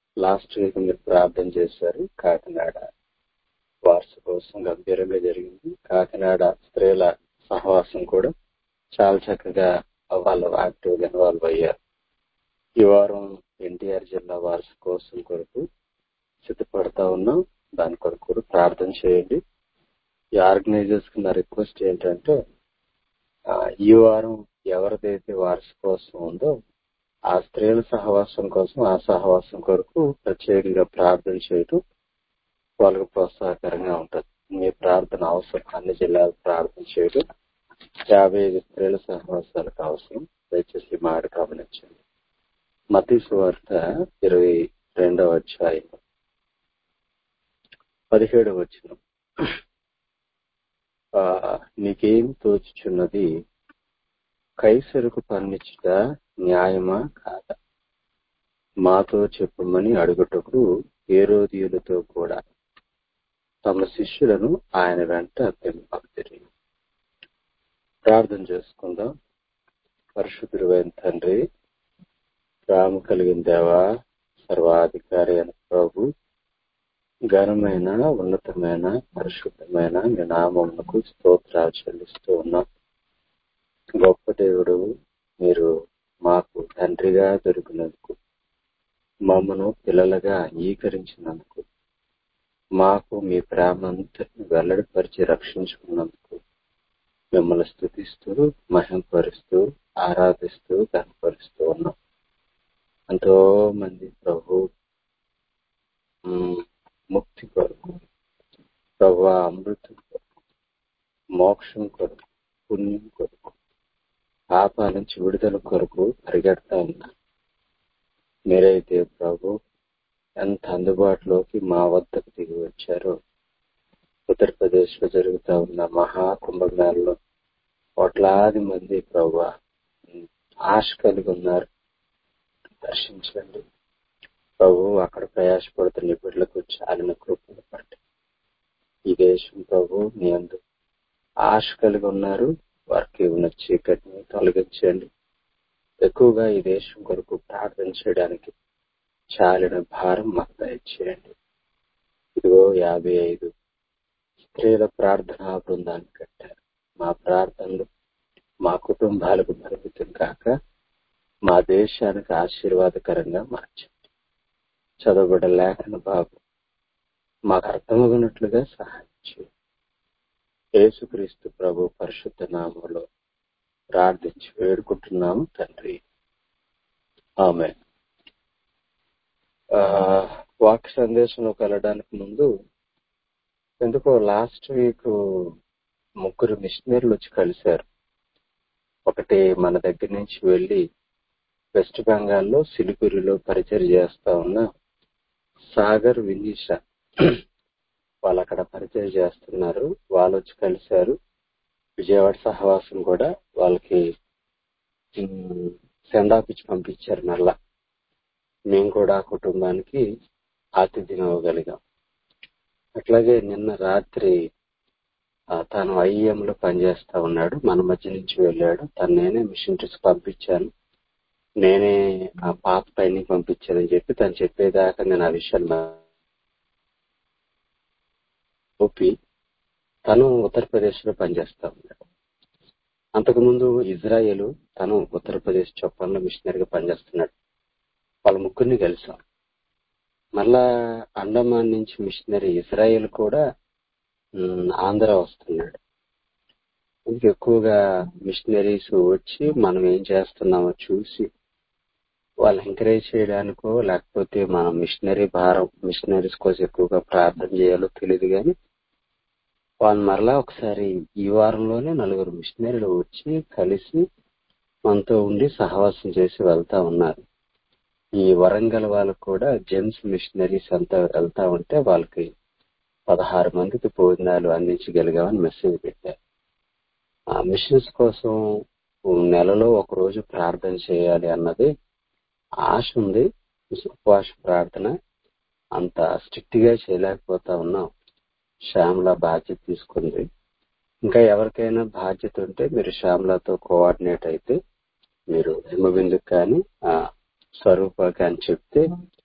Last week మీరు ప్రార్థన చేశారు కాకినాడ వార్స్ కోసం గంభీరంగా జరిగింది కాకినాడ స్త్రీల సహవాసం కూడా చాలా చక్కగా వాళ్ళు యాక్టివ్ గా ఇన్వాల్వ్ అయ్యారు ఈ వారం ఎన్టీఆర్ జిల్లా వార్స్ కోసం కొరకు సిద్ధపడతా ఉన్నాం దాని కొరకు కూడా ప్రార్థన చేయండి ఈ ఆర్గనైజర్స్ కి నా రిక్వెస్ట్ ఏంటంటే ఆ, ఈ వారం ఎవరిదైతే వార్స్ కోసం ఉందో ఆ స్త్రీల సహవాసం కోసం ఆ సహవాసం కొరకు ప్రత్యేకంగా ప్రార్థన చేయటం వాళ్ళకు ప్రోత్సాహకరంగా ఉంటుంది మీ ప్రార్థన అవసరం అన్ని జిల్లాలు ప్రార్థన చేయడం యాభై ఐదు స్త్రీల సహవాసాలకు అవసరం దయచేసి ఈ మాట గమనించండి మతీ సువార్త ఇరవై రెండవ అధ్యాయం పదిహేడవ వచ్చిన నీకేం తోచుచున్నది కైసరుకు పన్నిచ్చుట న్యాయమా కాదా మాతో చెప్పమని అడుగుటకు ఏరోదీయులతో కూడా తమ శిష్యులను ఆయన వెంట పెంపక్తిరి ప్రార్థన చేసుకుందాం పరిశుద్ధుడైన తండ్రి రాము కలిగిన దేవా సర్వాధికారి అయిన ప్రభు ఘనమైన ఉన్నతమైన పరిశుద్ధమైన మీ నామమునకు స్తోత్రాలు చెల్లిస్తూ ఉన్నాం గొప్ప దేవుడు మీరు మాకు తండ్రిగా దొరికినందుకు మమ్మను పిల్లలుగా అంగీకరించినందుకు మాకు మీ ప్రేమంతటిని వెల్లడిపరిచి రక్షించుకున్నందుకు మిమ్మల్ని స్థుతిస్తూ మహింపరుస్తూ ఆరాధిస్తూ కనపరుస్తూ ఉన్నాం ఎంతో మంది ప్రభు మ్, ముక్తి కొరకు ప్రభు అమృతం కొరకు మోక్షం కొరకు పుణ్యం కొరకు పాపాల నుంచి విడుదల కొరకు పరిగెడతా ఉన్నారు మీరైతే ప్రభు ఎంత అందుబాటులోకి మా వద్దకు దిగి వచ్చారో ఉత్తరప్రదేశ్ లో జరుగుతా ఉన్న మహా కుంభమేళలో కోట్లాది మంది ప్రభు ఆశ కలిగి ఉన్నారు దర్శించండి ప్రభు అక్కడ ప్రయాసపడుతున్న బిడ్డలకు చాలిన కృపను పట్టి ఈ దేశం ప్రభు మీ అందు ఆశ కలిగి ఉన్నారు వారికి ఉన్న చీకటిని తొలగించండి ఎక్కువగా ఈ దేశం కొరకు ప్రార్థన చేయడానికి చాలిన భారం మాకు దయచేయండి ఇదిగో యాభై ఐదు స్త్రీల ప్రార్థనా బృందాన్ని కట్టారు మా ప్రార్థనలు మా కుటుంబాలకు పరిమితం కాక మా దేశానికి ఆశీర్వాదకరంగా మార్చండి చదవబడ లేఖన బాబు మాకు అర్థమగినట్లుగా సహాయం చేయండి యేసుక్రీస్తు ప్రభు పరిశుద్ధ నామంలో ప్రార్థించి వేడుకుంటున్నాము తండ్రి ఆమె వాక్ సందేశంలోకి వెళ్ళడానికి ముందు ఎందుకో లాస్ట్ వీక్ ముగ్గురు మిషనరీలు వచ్చి కలిశారు ఒకటి మన దగ్గర నుంచి వెళ్లి వెస్ట్ బెంగాల్లో సిలిగురిలో పరిచయం చేస్తా ఉన్న సాగర్ వినీష వాళ్ళు అక్కడ పరిచయం చేస్తున్నారు వాళ్ళు వచ్చి కలిశారు విజయవాడ సహవాసం కూడా వాళ్ళకి సెండాఫ్ ఇచ్చి పంపించారు మళ్ళా మేము కూడా ఆ కుటుంబానికి ఆతిథ్యం ఇవ్వగలిగాం అట్లాగే నిన్న రాత్రి ఆ, తాను IEM లో పనిచేస్తా ఉన్నాడు మన మధ్య నుంచి వెళ్ళాడు తను నేనే మిషనరీస్ పంపించాను నేనే ఆ పాత పైన పంపించానని చెప్పి తను చెప్పేదాకా నేను ఆ విషయాలు మా- ఒప్పి తను ఉత్తరప్రదేశ్ లో పనిచేస్తా ఉన్నాడు అంతకుముందు ఇజ్రాయేల్ తను ఉత్తరప్రదేశ్ చొప్పంలో మిషనరీగా పనిచేస్తున్నాడు వాళ్ళ ముగ్గురిని కలిసాం మళ్ళా అండమాన్ నుంచి మిషనరీ ఇజ్రాయేల్ కూడా ఉమ్, ఆంధ్ర వస్తున్నాడు అందుకే ఎక్కువగా మిషనరీస్ వచ్చి మనం ఏం చేస్తున్నామో చూసి వాళ్ళు ఎంకరేజ్ చేయడానికో లేకపోతే మనం మిషనరీ భారం మిషనరీస్ కోసం ఎక్కువగా ప్రార్థన చేయాలో తెలియదు కానీ వాళ్ళు మరలా ఒకసారి ఈ వారంలోనే నలుగురు మిషనరీలు వచ్చి కలిసి మనతో ఉండి సహవాసం చేసి వెళ్తా ఉన్నారు ఈ వరంగల్ వాళ్ళకు కూడా జెమ్స్ మిషనరీస్ అంతా వెళ్తా ఉంటే వాళ్ళకి పదహారు మందికి భోజనాలు అందించగలిగామని మెసేజ్ పెట్టారు ఆ మిషన్స్ కోసం నెలలో ఒక రోజు ప్రార్థన చేయాలి అన్నది ఆశ ఉంది ఉపవాస ప్రార్థన అంత స్ట్రిక్ట్ గా చేయలేకపోతా ఉన్నాం శ్యామల బాధ్యత తీసుకుంది ఇంకా ఎవరికైనా బాధ్యత ఉంటే మీరు శ్యామలతో కోఆర్డినేట్ అయితే మీరు హిమబిందుకు కానీ ఆ, స్వరూప కానీ చెప్తే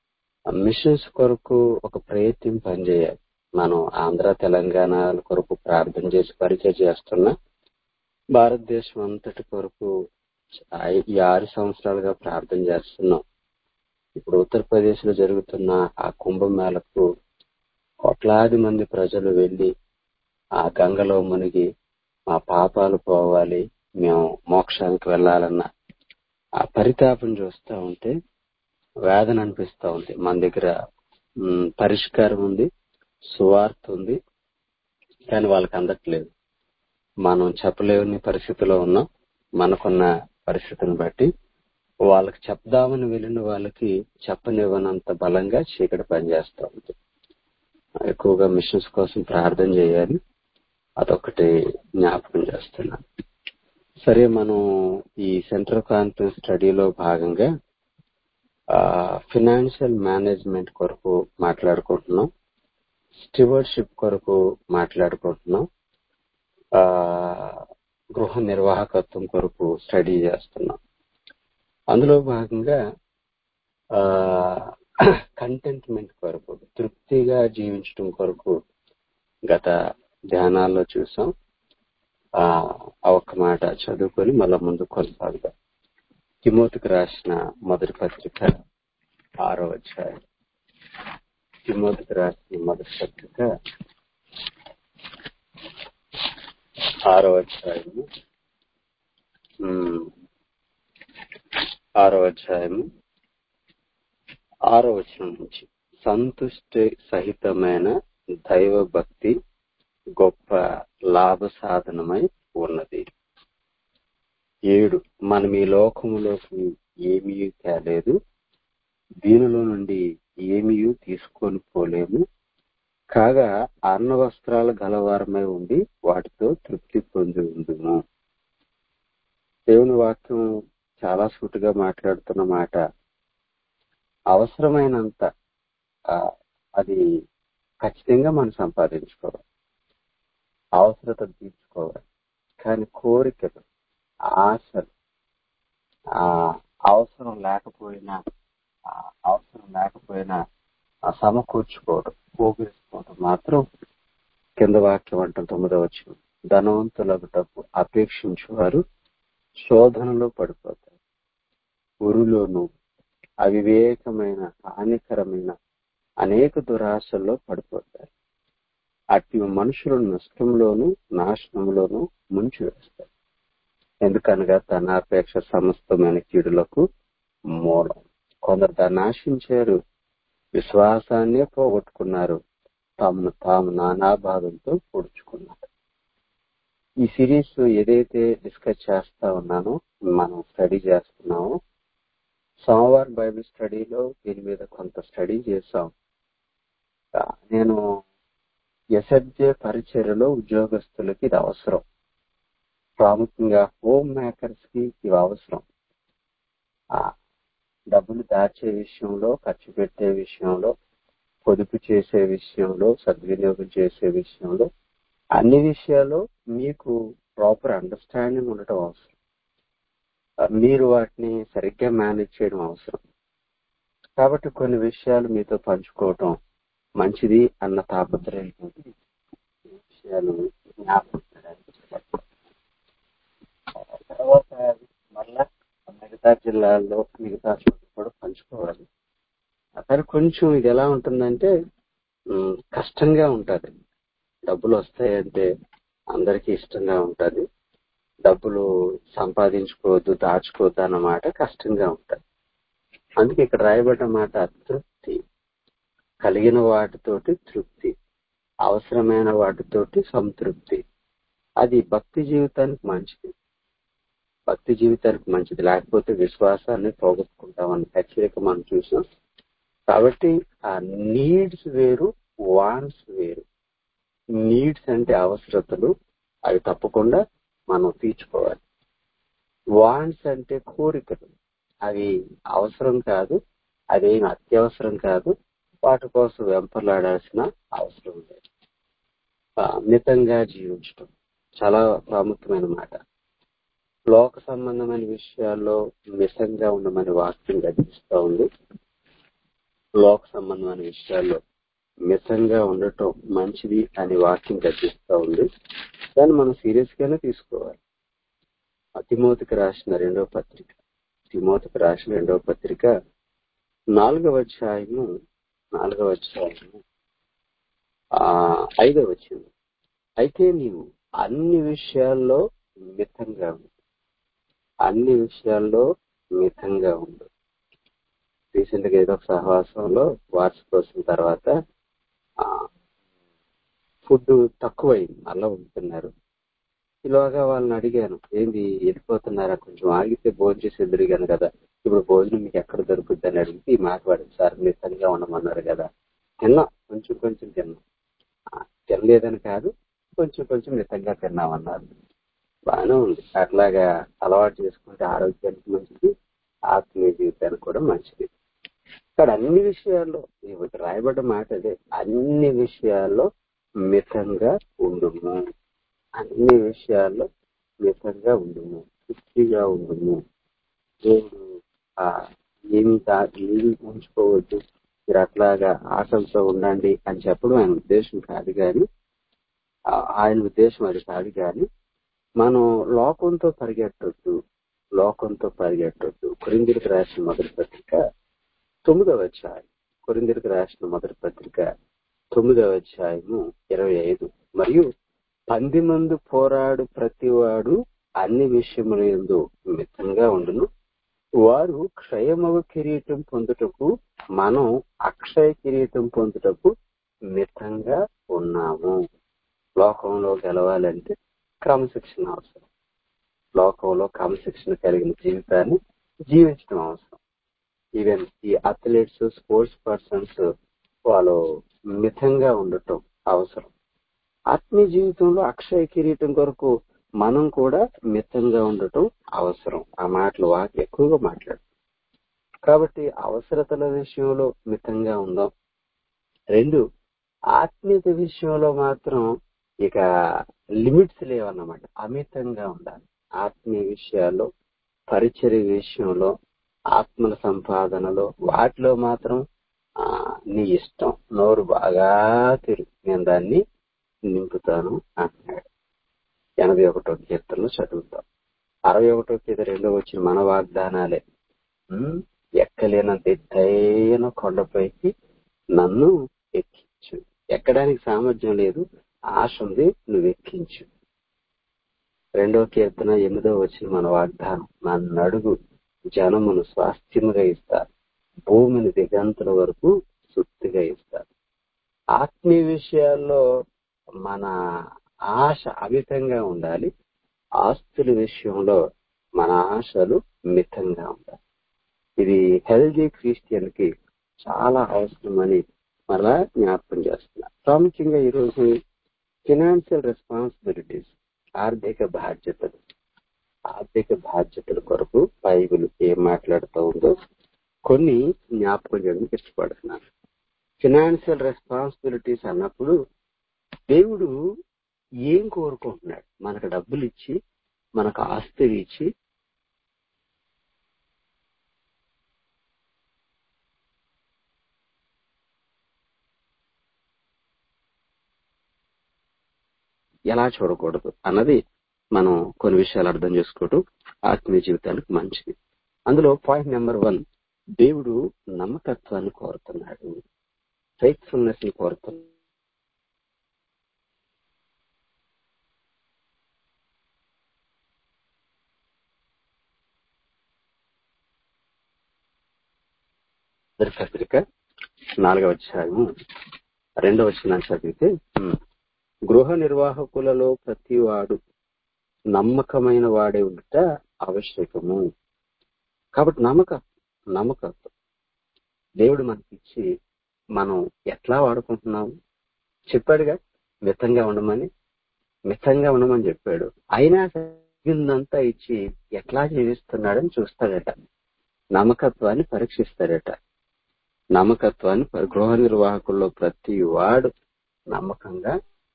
మిషన్స్ కొరకు ఒక ప్రయత్నం పనిచేయాలి మనం ఆంధ్ర తెలంగాణ కొరకు ప్రార్థన చేసి పరిచయం చేస్తున్నా భారతదేశం అంతటి కొరకు ఐ- ఈ ఆరు సంవత్సరాలుగా ప్రార్థన చేస్తున్నాం ఇప్పుడు ఉత్తరప్రదేశ్ లో జరుగుతున్న ఆ కుంభమేళకు కోట్లాది మంది ప్రజలు వెళ్లి ఆ గంగలో మునిగి మా పాపాలు పోవాలి మేము మోక్షానికి వెళ్ళాలన్న ఆ పరితాపం చూస్తా ఉంటే వేదన అనిపిస్తా ఉంది మన దగ్గర మ్, పరిష్కారం ఉంది సువార్త ఉంది కానీ వాళ్ళకి అందట్లేదు మనం చెప్పలేని పరిస్థితిలో ఉన్నాం మనకున్న పరిస్థితిని బట్టి వాళ్ళకి చెప్దామని వెళ్ళిన వాళ్ళకి చెప్పనివ్వనంత బలంగా చీకటి పనిచేస్తా ఉంది ఎక్కువగా మిషన్స్ కోసం ప్రార్థన చేయాలి అదొకటి జ్ఞాపకం చేస్తున్నా సరే మనం ఈ సెంట్రల్ కాన్ఫరెన్స్ స్టడీలో భాగంగా ఫినాన్షియల్ మేనేజ్మెంట్ కొరకు మాట్లాడుకుంటున్నాం స్టివర్షిప్ కొరకు మాట్లాడుకుంటున్నాం ఆ, గృహ నిర్వాహకత్వం కొరకు స్టడీ చేస్తున్నాం అందులో భాగంగా కంటెంట్మెంట్ కొరకు తృప్తిగా జీవించడం కొరకు గత ధ్యానాల్లో చూసాం ఆ ఆ ఒక్క మాట చదువుకొని మళ్ళా ముందు కొనసాగుదాం తిమోతికి రాసిన మొదటి పత్రిక ఆరో అధ్యాయం తిమోతికి రాసిన మొదటి పత్రిక ఆరో అధ్యాయము ఉమ్, ఆరో అధ్యాయము ఆరో వచనం నుంచి సంతుష్టి సహితమైన దైవ భక్తి గొప్ప లాభ సాధనమై ఉన్నది ఏడు మనం ఈ లోకములోకి ఏమీ తేలేదు దీనిలో నుండి ఏమీ తీసుకొని పోలేము కాగా అన్న వస్త్రాలు గలవారమై ఉండి వాటితో తృప్తి పొంది ఉండుము దేవుని వాక్యం చాలా సూటిగా మాట్లాడుతున్న మాట అవసరమైనంత ఆ, అది ఖచ్చితంగా మనం సంపాదించుకోవాలి అవసరత తీర్చుకోవాలి కానీ కోరికలు ఆశలు ఆ అవసరం లేకపోయినా ఆ, అవసరం లేకపోయినా ఆ, సమకూర్చుకోవడం పోగేసుకోవడం మాత్రం కింద వాక్యం అంటాం తొమ్మిదో వచ్చిన ధనవంతులకు డబ్బు అపేక్షించేవారు శోధనలో పడిపోతారు ఉరులోను అవివేకమైన హానికరమైన అనేక దురాశల్లో పడిపోతారు అట్టి మనుషులు నష్టంలోను నాశనంలోను ముంచి వేస్తారు ఎందుకనగా ధనాపేక్ష సమస్తమైన కీడులకు మూలం కొందరు దాన్ని ఆశించారు విశ్వాసాన్నే పోగొట్టుకున్నారు తమను తాము నానా బాధలతో పొడుచుకున్నారు ఈ సిరీస్ ఏదైతే డిస్కస్ చేస్తా ఉన్నానో మనం స్టడీ చేస్తున్నామో సోమవారం బైబిల్ స్టడీలో దీని మీద కొంత స్టడీ చేశాం ఆ, నేను ఎస్ఎఫ్జే పరిచర్యలో ఉద్యోగస్తులకి ఇది అవసరం ప్రాముఖ్యంగా హోమ్ మేకర్స్ కి ఇవి అవసరం ఆ, డబ్బులు దాచే విషయంలో ఖర్చు పెట్టే విషయంలో పొదుపు చేసే విషయంలో సద్వినియోగం చేసే విషయంలో అన్ని విషయాల్లో మీకు ప్రాపర్ అండర్స్టాండింగ్ ఉండటం అవసరం ఆ, మీరు వాటిని సరిగ్గా మేనేజ్ చేయడం అవసరం కాబట్టి కొన్ని విషయాలు మీతో పంచుకోవటం మంచిది అన్న తాపత్రయంతో ఈ విషయాలు జ్ఞాపకం చేయడానికి ఇష్టపడతాను. తర్వాత మళ్ళా మిగతా జిల్లాల్లో మిగతా చోట్ల కూడా పంచుకోవాలి కానీ కొంచెం ఇది ఎలా ఉంటుందంటే ఉమ్, కష్టంగా ఉంటది డబ్బులు వస్తాయంటే అందరికీ ఇష్టంగా ఉంటది డబ్బులు సంపాదించుకోవద్దు దాచుకోవద్దు అన్నమాట కష్టంగా ఉంటది అందుకే ఇక్కడ రాయబడ్డ మాట తృప్తి కలిగిన వాటితోటి తృప్తి అవసరమైన వాటితోటి సంతృప్తి అది భక్తి జీవితానికి మంచిది భక్తి జీవితానికి మంచిది లేకపోతే విశ్వాసాన్ని పోగొట్టుకుంటామని హెచ్చరిక మనం చూసాం కాబట్టి ఆ నీడ్స్ వేరు వాన్స్ వేరు నీడ్స్ అంటే అవసరతలు అవి తప్పకుండా మనం తీర్చుకోవాలి వాంట్స్ అంటే కోరికలు అవి అవసరం కాదు అదేం అత్యవసరం కాదు వాటి కోసం వెంపర్లాడాల్సిన అవసరం లేదు ఆ, మితంగా జీవించడం చాలా ప్రాముఖ్యమైన మాట లోక సంబంధమైన విషయాల్లో మితంగా ఉండమని వాక్యం గర్జిస్తూ ఉంది లోక సంబంధమైన విషయాల్లో మితంగా ఉండటం మంచిది అని వాక్యం గర్జిస్తూ ఉంది దాన్ని మనం సీరియస్ గానే తీసుకోవాలి తిమోతికి రాసిన రెండవ పత్రిక తిమోతికి రాసిన రెండవ పత్రిక నాలుగవ అధ్యాయము నాలుగవ అధ్యాయము ఆ ఐదవ వచ్చింది అయితే నీవు అన్ని విషయాల్లో మితంగా ఉండు అన్ని విషయాల్లో మితంగా ఉండు రీసెంట్ గా ఏదో ఒక సహవాసంలో వార్షికోత్సవం తర్వాత ఫుడ్ తక్కువైంది అలా ఉంటున్నారు ఇలాగా వాళ్ళని అడిగాను ఏంది వెళ్ళిపోతున్నారా కొంచెం ఆగితే భోజనం చేసి ఎదురుగాను కదా ఇప్పుడు భోజనం మీకు ఎక్కడ దొరుకుద్ది అని అడిగితే ఈ మాట వాడింది సార్ మితంగా ఉండమన్నారు కదా తిన్నాం కొంచెం కొంచెం తిన్నాం తినలేదని కాదు కొంచెం కొంచెం మితంగా తిన్నామన్నారు బాగానే ఉంది అట్లాగా అలవాటు చేసుకుంటే ఆరోగ్యానికి మంచిది ఆత్మీయ జీవితానికి కూడా మంచిది ఇక్కడ అన్ని విషయాల్లో ఇవి రాయబడ్డ మాట అదే అన్ని విషయాల్లో మితంగా ఉండుము అన్ని విషయాల్లో మితంగా ఉండుము తృప్తిగా ఉండుము దేవుడు ఆ ఏమి ఏమి ఉంచుకోవద్దు మీరు అట్లాగా ఆకలితో ఉండండి అని చెప్పడం ఆయన ఉద్దేశం కాదు కానీ ఆయన ఉద్దేశం అది కాదు కానీ మనం లోకంతో పరిగెట్టొద్దు లోకంతో పరిగెట్టొద్దు కొరిందిరికి రాసిన మొదటి పత్రిక తొమ్మిదవ అధ్యాయం కొరిందిరికి రాసిన మొదటి పత్రిక తొమ్మిదవ అధ్యాయము ఇరవై ఐదు మరియు పంది మందు పోరాడు ప్రతివాడు అన్ని విషయముల ఎందు మితంగా ఉండును వారు క్షయమవ కిరీటం పొందుటకు మనం అక్షయ కిరీటం పొందుటకు మితంగా ఉన్నాము లోకంలో గెలవాలంటే క్రమశిక్షణ అవసరం లోకంలో క్రమశిక్షణ కలిగిన జీవితాన్ని జీవించడం అవసరం ఈవెన్ ఈ అథ్లెట్స్ స్పోర్ట్స్ పర్సన్స్ వాళ్ళు మితంగా ఉండటం అవసరం ఆత్మీయ జీవితంలో అక్షయ కిరీటం కొరకు మనం కూడా మితంగా ఉండటం అవసరం ఆ మాటలు వాకి ఎక్కువగా మాట్లాడు కాబట్టి అవసరతల విషయంలో మితంగా ఉందాం రెండు ఆత్మీయత విషయంలో మాత్రం ఇక లిమిట్స్ లేవన్నమాట అమితంగా ఉండాలి ఆత్మీయ విషయాల్లో పరిచర్య విషయంలో ఆత్మల సంపాదనలో వాటిలో మాత్రం ఆ నీ ఇష్టం నోరు బాగా తిరుగు నేను దాన్ని నింపుతాను అంటున్నాడు ఎనభై ఒకటో కీర్తనలో చదువుతాం అరవై ఒకటో కీర్తన రెండో వచ్చిన మన వాగ్దానాలే ఎక్కలేనంత ఎత్తైన కొండపైకి నన్ను ఎక్కించు ఎక్కడానికి సామర్థ్యం లేదు ఆశ ఉంది నువ్వు ఎక్కించు రెండవ కీర్తన ఎనిమిదో వచ్చిన మన వాగ్దానం నన్ను అడుగు జనమును స్వాస్థ్యముగా ఇస్తారు భూమిని దిగంతుల వరకు సుత్తిగా ఇస్తారు ఆత్మీయ విషయాల్లో మన ఆశ అమితంగా ఉండాలి ఆస్తుల విషయంలో మన ఆశలు మితంగా ఉండాలి ఇది హెల్దీ క్రిస్టియన్ కి చాలా అవసరమని మరలా జ్ఞాపకం చేస్తున్నా ప్రాముఖ్యంగా ఈరోజు ఫినాన్షియల్ రెస్పాన్సిబిలిటీస్ ఆర్థిక బాధ్యతలు ఆర్థిక బాధ్యతల కొరకు బైబిల్ ఏం మాట్లాడుతూ ఉందో కొన్ని జ్ఞాపకం చేయడానికి ఇష్టపడుతున్నాను ఫినాన్షియల్ రెస్పాన్సిబిలిటీస్ అన్నప్పుడు దేవుడు ఏం కోరుకుంటున్నాడు మనకు డబ్బులు ఇచ్చి మనకు ఆస్తులు ఇచ్చి ఎలా చూడకూడదు అన్నది మనం కొన్ని విషయాలు అర్థం చేసుకోవడం ఆత్మీయ జీవితానికి మంచిది అందులో పాయింట్ నెంబర్ వన్ దేవుడు నమ్మకత్వాన్ని కోరుతున్నాడు ఫెయిత్ఫుల్నెస్ ని కోరుతున్నాడు పత్రిక నాలుగవ అధ్యాయము రెండవ వచ్చిన చదివితే గృహ నిర్వాహకులలో ప్రతి వాడు నమ్మకమైన వాడే ఉంట ఆవశ్యకము కాబట్టి నమ్మక నమ్మకత్వం దేవుడు మనకిచ్చి మనం ఎట్లా వాడుకుంటున్నాము చెప్పాడుగా మితంగా ఉండమని మితంగా ఉండమని చెప్పాడు అయినా తగ్గిందంతా ఇచ్చి ఎట్లా జీవిస్తున్నాడని చూస్తాడట నమ్మకత్వాన్ని పరీక్షిస్తాడట నమ్మకత్వాన్ని గృహ నిర్వాహకుల్లో ప్రతి వాడు నమ్మకంగా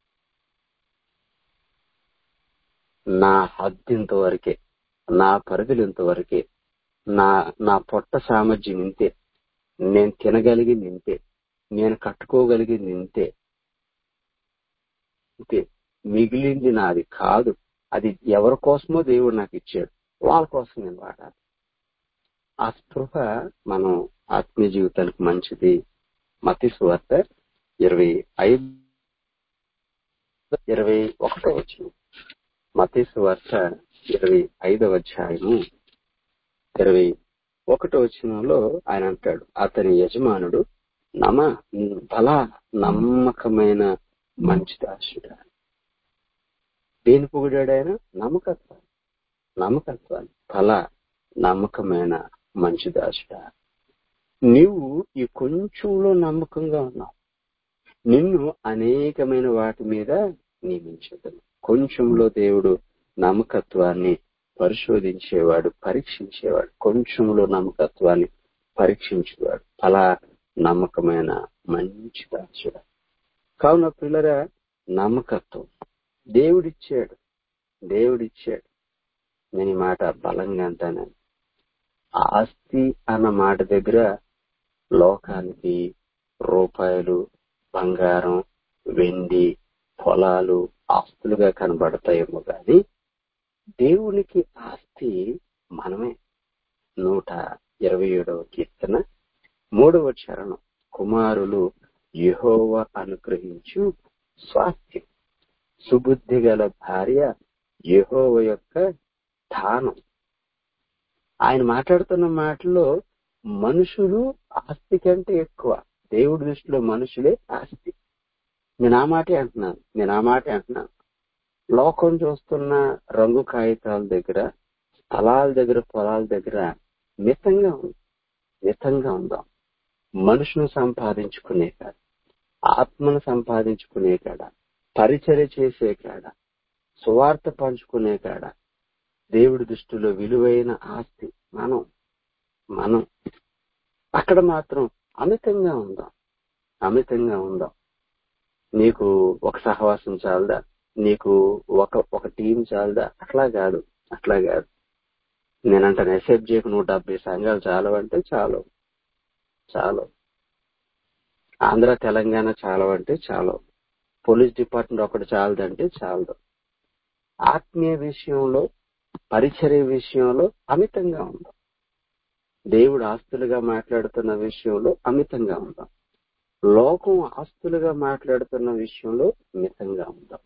నా హద్దు ఇంతవరకే నా పరిధులు ఇంతవరకే నా నా పొట్ట సామర్థ్యం ఇంతే నేను తినగలిగింది ఇంతే నేను కట్టుకోగలిగింది ఇంతే ఇంతే మిగిలింది నాది కాదు అది ఎవరి కోసమో దేవుడు నాకు ఇచ్చాడు వాళ్ళ కోసం నేను వాడాలి ఆ స్పృహ మనం ఆత్మీయ జీవితానికి మంచిది మతి సువార్త ఇరవై ఐదు ఇరవై ఒకటో వచ్చిన మతి సువార్త ఇరవై ఐదవ అధ్యాయము ఇరవై ఒకటో వచనంలో ఆయన అంటాడు అతని యజమానుడు నమ బలా నమ్మకమైన మంచి దాసుడా దేని పొగిడాడు ఆయన నమ్మకత్వాన్ని నమ్మకత్వాన్ని బల నమ్మకమైన మంచి దాసుడా నీవు ఈ కొంచెంలో నమ్మకంగా ఉన్నావు నిన్ను అనేకమైన వాటి మీద నియమించదు కొంచెంలో దేవుడు నమ్మకత్వాన్ని పరిశోధించేవాడు పరీక్షించేవాడు కొంచెంలో నమ్మకత్వాన్ని పరీక్షించేవాడు అలా నమ్మకమైన మంచి దాసుడ కావున పిల్లరా నమ్మకత్వం దేవుడిచ్చాడు దేవుడిచ్చాడు నేను ఈ మాట బలంగా అంటాను ఆస్తి అన్న మాట దగ్గర లోకానికి రూపాయలు బంగారం వెండి పొలాలు ఆస్తులుగా కనబడతాయేమో కానీ దేవునికి ఆస్తి మనమే నూట ఇరవై ఏడవ కీర్తన మూడవ చరణం కుమారులు యహోవ అనుగ్రహించు స్వాస్థ్యం సుబుద్ధి గల భార్య యహోవ యొక్క స్థానం ఆయన మాట్లాడుతున్న మాటలో మనుషులు ఆస్తి కంటే ఎక్కువ దేవుడి దృష్టిలో మనుషులే ఆస్తి నేను ఆ మాటే అంటున్నాను నేను ఆ మాటే అంటున్నాను లోకం చూస్తున్న రంగు కాగితాల దగ్గర స్థలాల దగ్గర పొలాల దగ్గర మితంగా ఉంది మితంగా ఉందాం మనుషును సంపాదించుకునే కాడ ఆత్మను సంపాదించుకునే కాడ పరిచర్య చేసే కాడ సువార్త పంచుకునే కాడ దేవుడి దృష్టిలో విలువైన ఆస్తి మనం మనం అక్కడ మాత్రం అమితంగా ఉందాం అమితంగా ఉందాం నీకు ఒక సహవాసం చాలదా నీకు ఒక ఒక టీం చాలదా అట్లా కాదు అట్లా కాదు నేనంటాను ఎస్ఎఫ్జేకి నూట డెబ్బై సంఘాలు చాలవంటే చాలు చాలు ఆంధ్ర తెలంగాణ చాలవంటే చాలు పోలీస్ డిపార్ట్మెంట్ ఒకటి చాలదంటే చాలదు ఆత్మీయ విషయంలో పరిచర్య విషయంలో అమితంగా ఉందాం దేవుడు ఆస్తులుగా మాట్లాడుతున్న విషయంలో అమితంగా ఉందాం లోకం ఆస్తులుగా మాట్లాడుతున్న విషయంలో మితంగా ఉందాం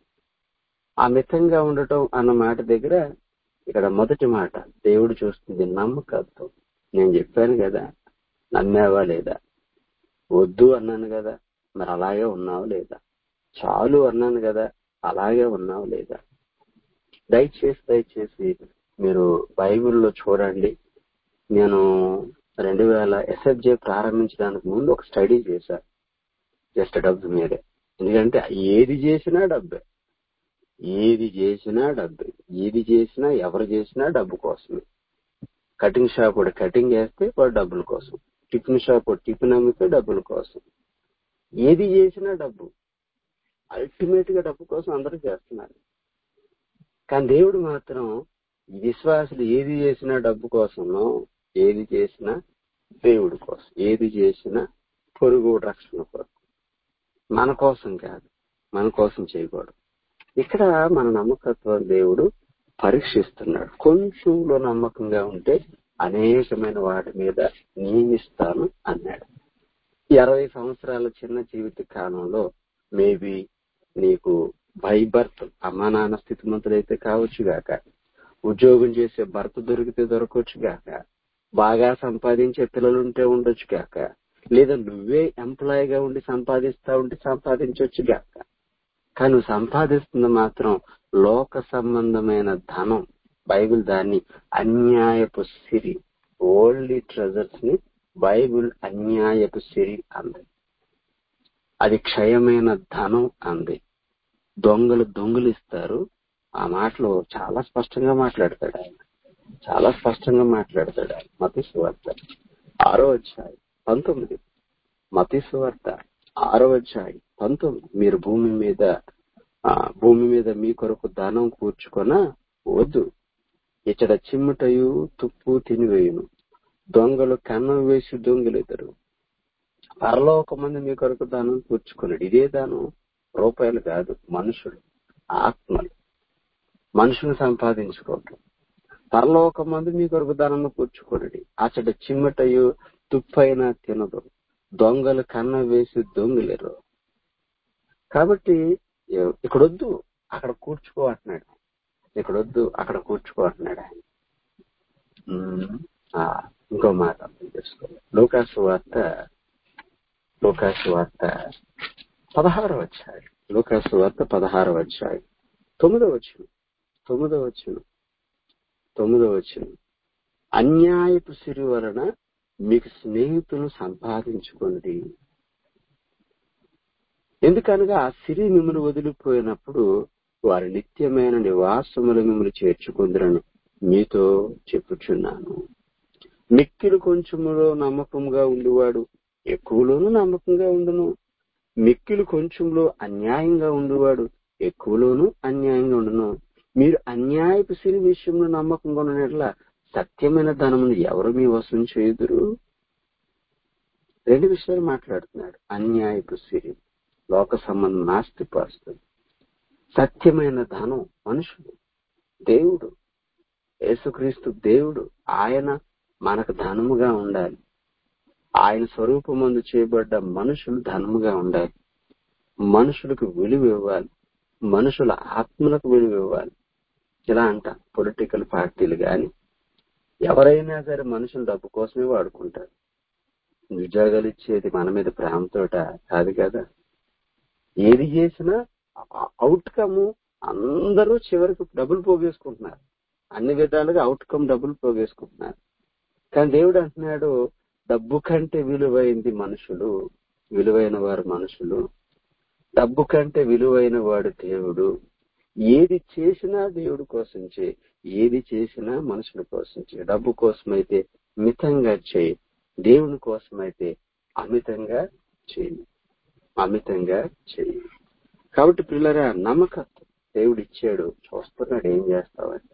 ఆ మితంగా ఉండటం అన్న మాట దగ్గర ఇక్కడ మొదటి మాట దేవుడు చూస్తుంది నమ్మకత్వం నేను చెప్పాను కదా నమ్మావా లేదా వద్దు అన్నాను కదా మరి అలాగే ఉన్నావు లేదా చాలు అన్నాను కదా అలాగే ఉన్నావు లేదా దయచేసి దయచేసి మీరు బైబిల్లో చూడండి నేను రెండు వేల ఎస్ఎఫ్జే ప్రారంభించడానికి ముందు ఒక స్టడీ చేశాను జస్ట్ డబ్బు మీదే ఎందుకంటే ఏది చేసినా డబ్బే ఏది చేసినా డబ్బే ఏది చేసినా ఎవరు చేసినా డబ్బు కోసమే కటింగ్ షాప్ వాడు కటింగ్ వేస్తే వాడు డబ్బుల కోసం టిఫిన్ షాప్ వాడు టిఫిన్ అమ్మితే డబ్బుల కోసం ఏది చేసినా డబ్బు అల్టిమేట్ గా డబ్బు కోసం అందరూ చేస్తున్నారు కానీ దేవుడు మాత్రం విశ్వాసులు ఏది చేసినా డబ్బు కోసమో ఏది చేసినా దేవుడి కోసం ఏది చేసినా పొరుగు రక్షణ కొరకు మన కోసం కాదు మన కోసం చేయకూడదు ఇక్కడ మన నమ్మకత్వం దేవుడు పరీక్షిస్తున్నాడు కొంచెంలో నమ్మకంగా ఉంటే అనేకమైన వాటి మీద నియమిస్తాను అన్నాడు ఇరవై సంవత్సరాల చిన్న జీవిత కాలంలో మేబీ నీకు బై బర్త్ అమ్మా నాన్న స్థితిమంతులైతే కావచ్చు గాక ఉద్యోగం చేసే భర్త దొరికితే దొరకవచ్చు గాక బాగా సంపాదించే పిల్లలుంటే ఉండొచ్చు గాక లేదా నువ్వే ఎంప్లాయీగా ఉండి సంపాదిస్తా ఉంటే సంపాదించవచ్చు గాక కానీ నువ్వు సంపాదిస్తున్న మాత్రం లోక సంబంధమైన ధనం బైబిల్ దాన్ని అన్యాయపు సిరి ఓల్డ్ ట్రెజర్స్ ని బైబిల్ అన్యాయపు సిరి అంది అది క్షయమైన ధనం అంది దొంగలు దొంగలు ఇస్తారు ఆ మాటలో చాలా స్పష్టంగా మాట్లాడతాడు ఆయన చాలా స్పష్టంగా మాట్లాడతాడు ఆయన మతి సువార్త ఆరో అధ్యాయం పంతొమ్మిది మతి సువార్త ఆరో అధ్యాయం పంతొమ్మిది మీరు భూమి మీద ఆ భూమి మీద మీ కొరకు ధనం కూర్చుకొన వద్దు ఇచ్చట చిమ్మటయు తుప్పు తినివేయును దొంగలు కన్నం వేసి దొంగిలెదరు పరలోక మంది మీ కొరకు దానం కూర్చుకున్నాడు ఇదే దానం రూపాయలు కాదు మనుషులు ఆత్మలు మనుషులు సంపాదించుకోవటం పరలోక మంది మీ కొరకు దానము కూర్చుకున్నాడు అచ్చట చిమ్మటయు తుప్పైన తినదు దొంగలు కన్న వేసి దొంగలేరు కాబట్టి ఇక్కడ వద్దు అక్కడ కూర్చుకో అంటున్నాడు ఇక్కడ వద్దు అక్కడ కూర్చుకో అంటున్నాడు ఆయన ఉమ్, ఆ, ఇంకో మాట అర్థం చేసుకోవాలి లోకాసు వార్త లోకాసు వార్త పదహారు వచ్చాయి లోకాసు వార్త పదహారు వచ్చాయి తొమ్మిదో వచ్చిన తొమ్మిదో వచ్చిన తొమ్మిదో వచ్చిన అన్యాయపు సిరి వలన మీకు స్నేహితులు సంపాదించుకోండి ఎందుకనగా ఆ సిరి మిమ్మల్ని వదిలిపోయినప్పుడు వారి నిత్యమైన నివాసములు మిమ్మల్ని చేర్చుకుందరని మీతో చెప్పుచున్నాను మిక్కిలు కొంచెములో నమ్మకంగా ఉండేవాడు ఎక్కువలోనూ నమ్మకంగా ఉండును మిక్కిలు కొంచెంలో అన్యాయంగా ఉండేవాడు ఎక్కువలోనూ అన్యాయంగా ఉండును మీరు అన్యాయపు సిరి విషయంలో నమ్మకంగా ఉన్నట్ల సత్యమైన ధనమును ఎవరు మీ వశం చేయుదురు రెండు విషయాలు మాట్లాడుతున్నాడు అన్యాయపు సిరి లోక సంబంధం నాస్తిపాస్తుంది సత్యమైన ధనం మనుషుడు దేవుడు యేసుక్రీస్తు దేవుడు ఆయన మనకు ధనముగా ఉండాలి ఆయన స్వరూపమందు చేయబడ్డ మనుషులు ధనముగా ఉండాలి మనుషులకు విలువ ఇవ్వాలి మనుషుల ఆత్మలకు విలువ ఇవ్వాలి ఇలా అంట పొలిటికల్ పార్టీలు గాని ఎవరైనా సరే మనుషులు డబ్బు కోసమే వాడుకుంటారు ఉద్యోగాలు ఇచ్చేది మన మీద ప్రేమతోట కాదు కదా ఏది చేసినా అవుట్కమ్ అందరూ చివరికి డబ్బులు పోగేసుకుంటున్నారు అన్ని విధాలుగా అవుట్కమ్ డబ్బులు పోగేసుకుంటున్నారు కానీ దేవుడు అంటున్నాడు డబ్బు కంటే విలువైంది మనుషులు విలువైన వారు మనుషులు డబ్బు కంటే విలువైన వాడు దేవుడు ఏది చేసినా దేవుడు కోసం చేయి ఏది చేసినా మనుషుల కోసం చేయి డబ్బు కోసమైతే మితంగా చేయి దేవుని కోసమైతే అమితంగా చేయి అమితంగా చేయి కాబట్టి పిల్లరా నమ్మకత్వం దేవుడు ఇచ్చాడు చూస్తున్నాడు ఏం చేస్తావని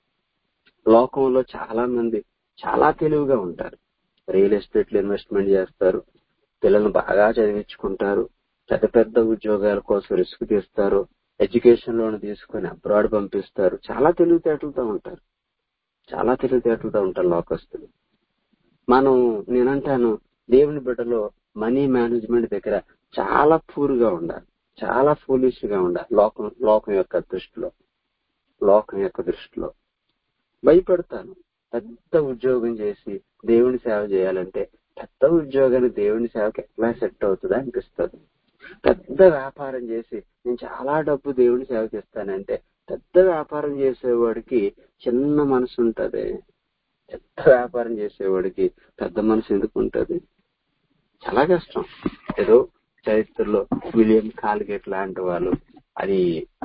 లోకంలో చాలా మంది చాలా తెలివిగా ఉంటారు రియల్ ఎస్టేట్ లో ఇన్వెస్ట్మెంట్ చేస్తారు పిల్లల్ని బాగా చదివించుకుంటారు పెద్ద పెద్ద ఉద్యోగాల కోసం రిస్క్ తీస్తారు ఎడ్యుకేషన్ లోన్ తీసుకొని అబ్రాడ్ పంపిస్తారు చాలా తెలివితేటలతో ఉంటారు చాలా తెలివితేటలతో ఉంటారు లోకస్తులు మనం నేనంటాను దేవుని బిడ్డలో మనీ మేనేజ్మెంట్ దగ్గర చాలా పూర్గా ఉండాలి చాలా ఫూలిష్ గా ఉండాలి లోకం లోకం యొక్క దృష్టిలో లోకం యొక్క దృష్టిలో భయపడతాను పెద్ద ఉద్యోగం చేసి దేవుని సేవ చేయాలంటే పెద్ద ఉద్యోగానికి దేవుని సేవకి ఎట్లా సెట్ అవుతుందా అనిపిస్తుంది పెద్ద వ్యాపారం చేసి నేను చాలా డబ్బు దేవుని సేవకి ఇస్తానంటే పెద్ద వ్యాపారం చేసేవాడికి చిన్న మనసు ఉంటది పెద్ద వ్యాపారం చేసేవాడికి పెద్ద మనసు ఎందుకు ఉంటది చాలా కష్టం ఏదో చరిత్రలో విలియం కాల్గేట్ లాంటి వాళ్ళు అది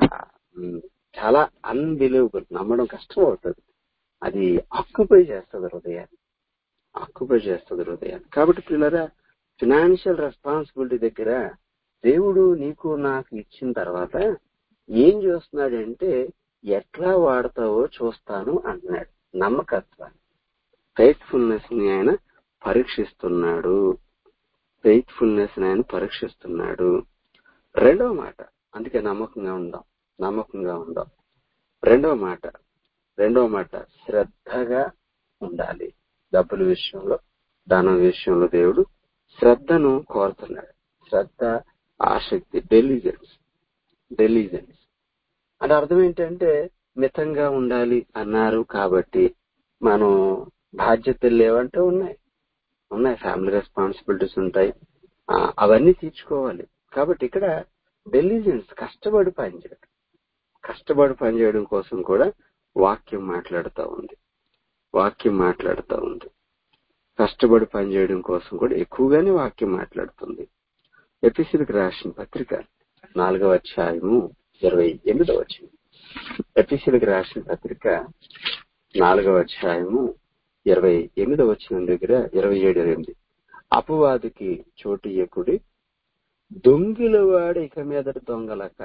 చాలా అన్బిలీవబుల్ నమ్మడం కష్టం అవుతుంది అది ఆక్యుపై చేస్తుంది హృదయాన్ని ఆక్యుపై చేస్తుంది హృదయాన్ని కాబట్టి పిల్లరా ఫినాన్షియల్ రెస్పాన్సిబిలిటీ దగ్గర దేవుడు నీకు నాకు ఇచ్చిన తర్వాత ఏం చూస్తున్నాడంటే ఎట్లా వాడతావో చూస్తాను అంటున్నాడు నమ్మకత్వాన్ని ఫెయిత్ఫుల్నెస్ ని ఆయన పరీక్షిస్తున్నాడు ఫెయిత్ఫుల్నెస్ ని ఆయన పరీక్షిస్తున్నాడు రెండవ మాట అందుకే నమ్మకంగా ఉందాం నమ్మకంగా ఉందాం రెండవ మాట రెండవ మాట శ్రద్ధగా ఉండాలి డబ్బుల విషయంలో ధనం విషయంలో దేవుడు శ్రద్ధను కోరుతున్నాడు శ్రద్ధ ఆసక్తి డెలిజెన్స్ డెలిజెన్స్ అంటే అర్థం ఏంటంటే మితంగా ఉండాలి అన్నారు కాబట్టి మనం బాధ్యతలు లేవంటే ఉన్నాయి ఉన్నాయి ఫ్యామిలీ రెస్పాన్సిబిలిటీస్ ఉంటాయి అవన్నీ తీర్చుకోవాలి కాబట్టి ఇక్కడ డెలిజెన్స్ కష్టపడి పనిచేయడం కష్టపడి పనిచేయడం కోసం కూడా వాక్యం మాట్లాడుతూ ఉంది వాక్యం మాట్లాడుతూ ఉంది కష్టపడి పనిచేయడం కోసం కూడా ఎక్కువగానే వాక్యం మాట్లాడుతుంది ఎపిసిలకు రాసిన పత్రిక నాలుగవ అధ్యాయము ఇరవై ఎనిమిదవ వచ్చింది ఎపిసిలకు రాసిన పత్రిక నాలుగవ అధ్యాయము ఇరవై ఎనిమిదవ వచ్చిన దగ్గర ఇరవై ఏడు ఇరవై ఎనిమిది అపవాదికి చోటు ఎక్కుడి దొంగిలవాడు ఇక మీదట దొంగలక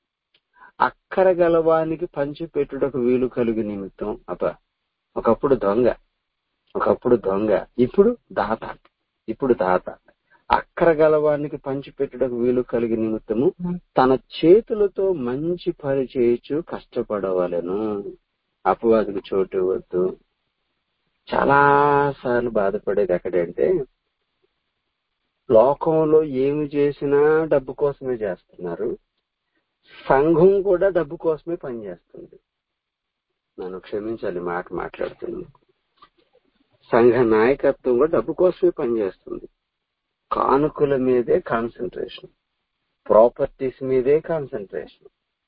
అక్కర గలవానికి పంచి పెట్టుటకు వీలు కలుగు నిమిత్తం అప ఒకప్పుడు దొంగ ఒకప్పుడు దొంగ ఇప్పుడు దాత ఇప్పుడు దాత అక్కర గలవానికి పంచిపెట్టుటకు వీలు కలిగి నిమిత్తము తన చేతులతో మంచి పని చేయొచ్చు కష్టపడవలను అపవాదికి చోటు ఇవ్వద్దు చాలా సార్లు బాధపడేది ఎక్కడంటే లోకంలో ఏమి చేసినా డబ్బు కోసమే చేస్తున్నారు సంఘం కూడా డబ్బు కోసమే పనిచేస్తుంది నన్ను క్షమించాలి మాట మాట్లాడుతుంది సంఘ నాయకత్వం కూడా డబ్బు కోసమే పనిచేస్తుంది కానుకల మీదే కాన్సన్ట్రేషన్ ప్రాపర్టీస్ మీదే కాన్సన్ట్రేషన్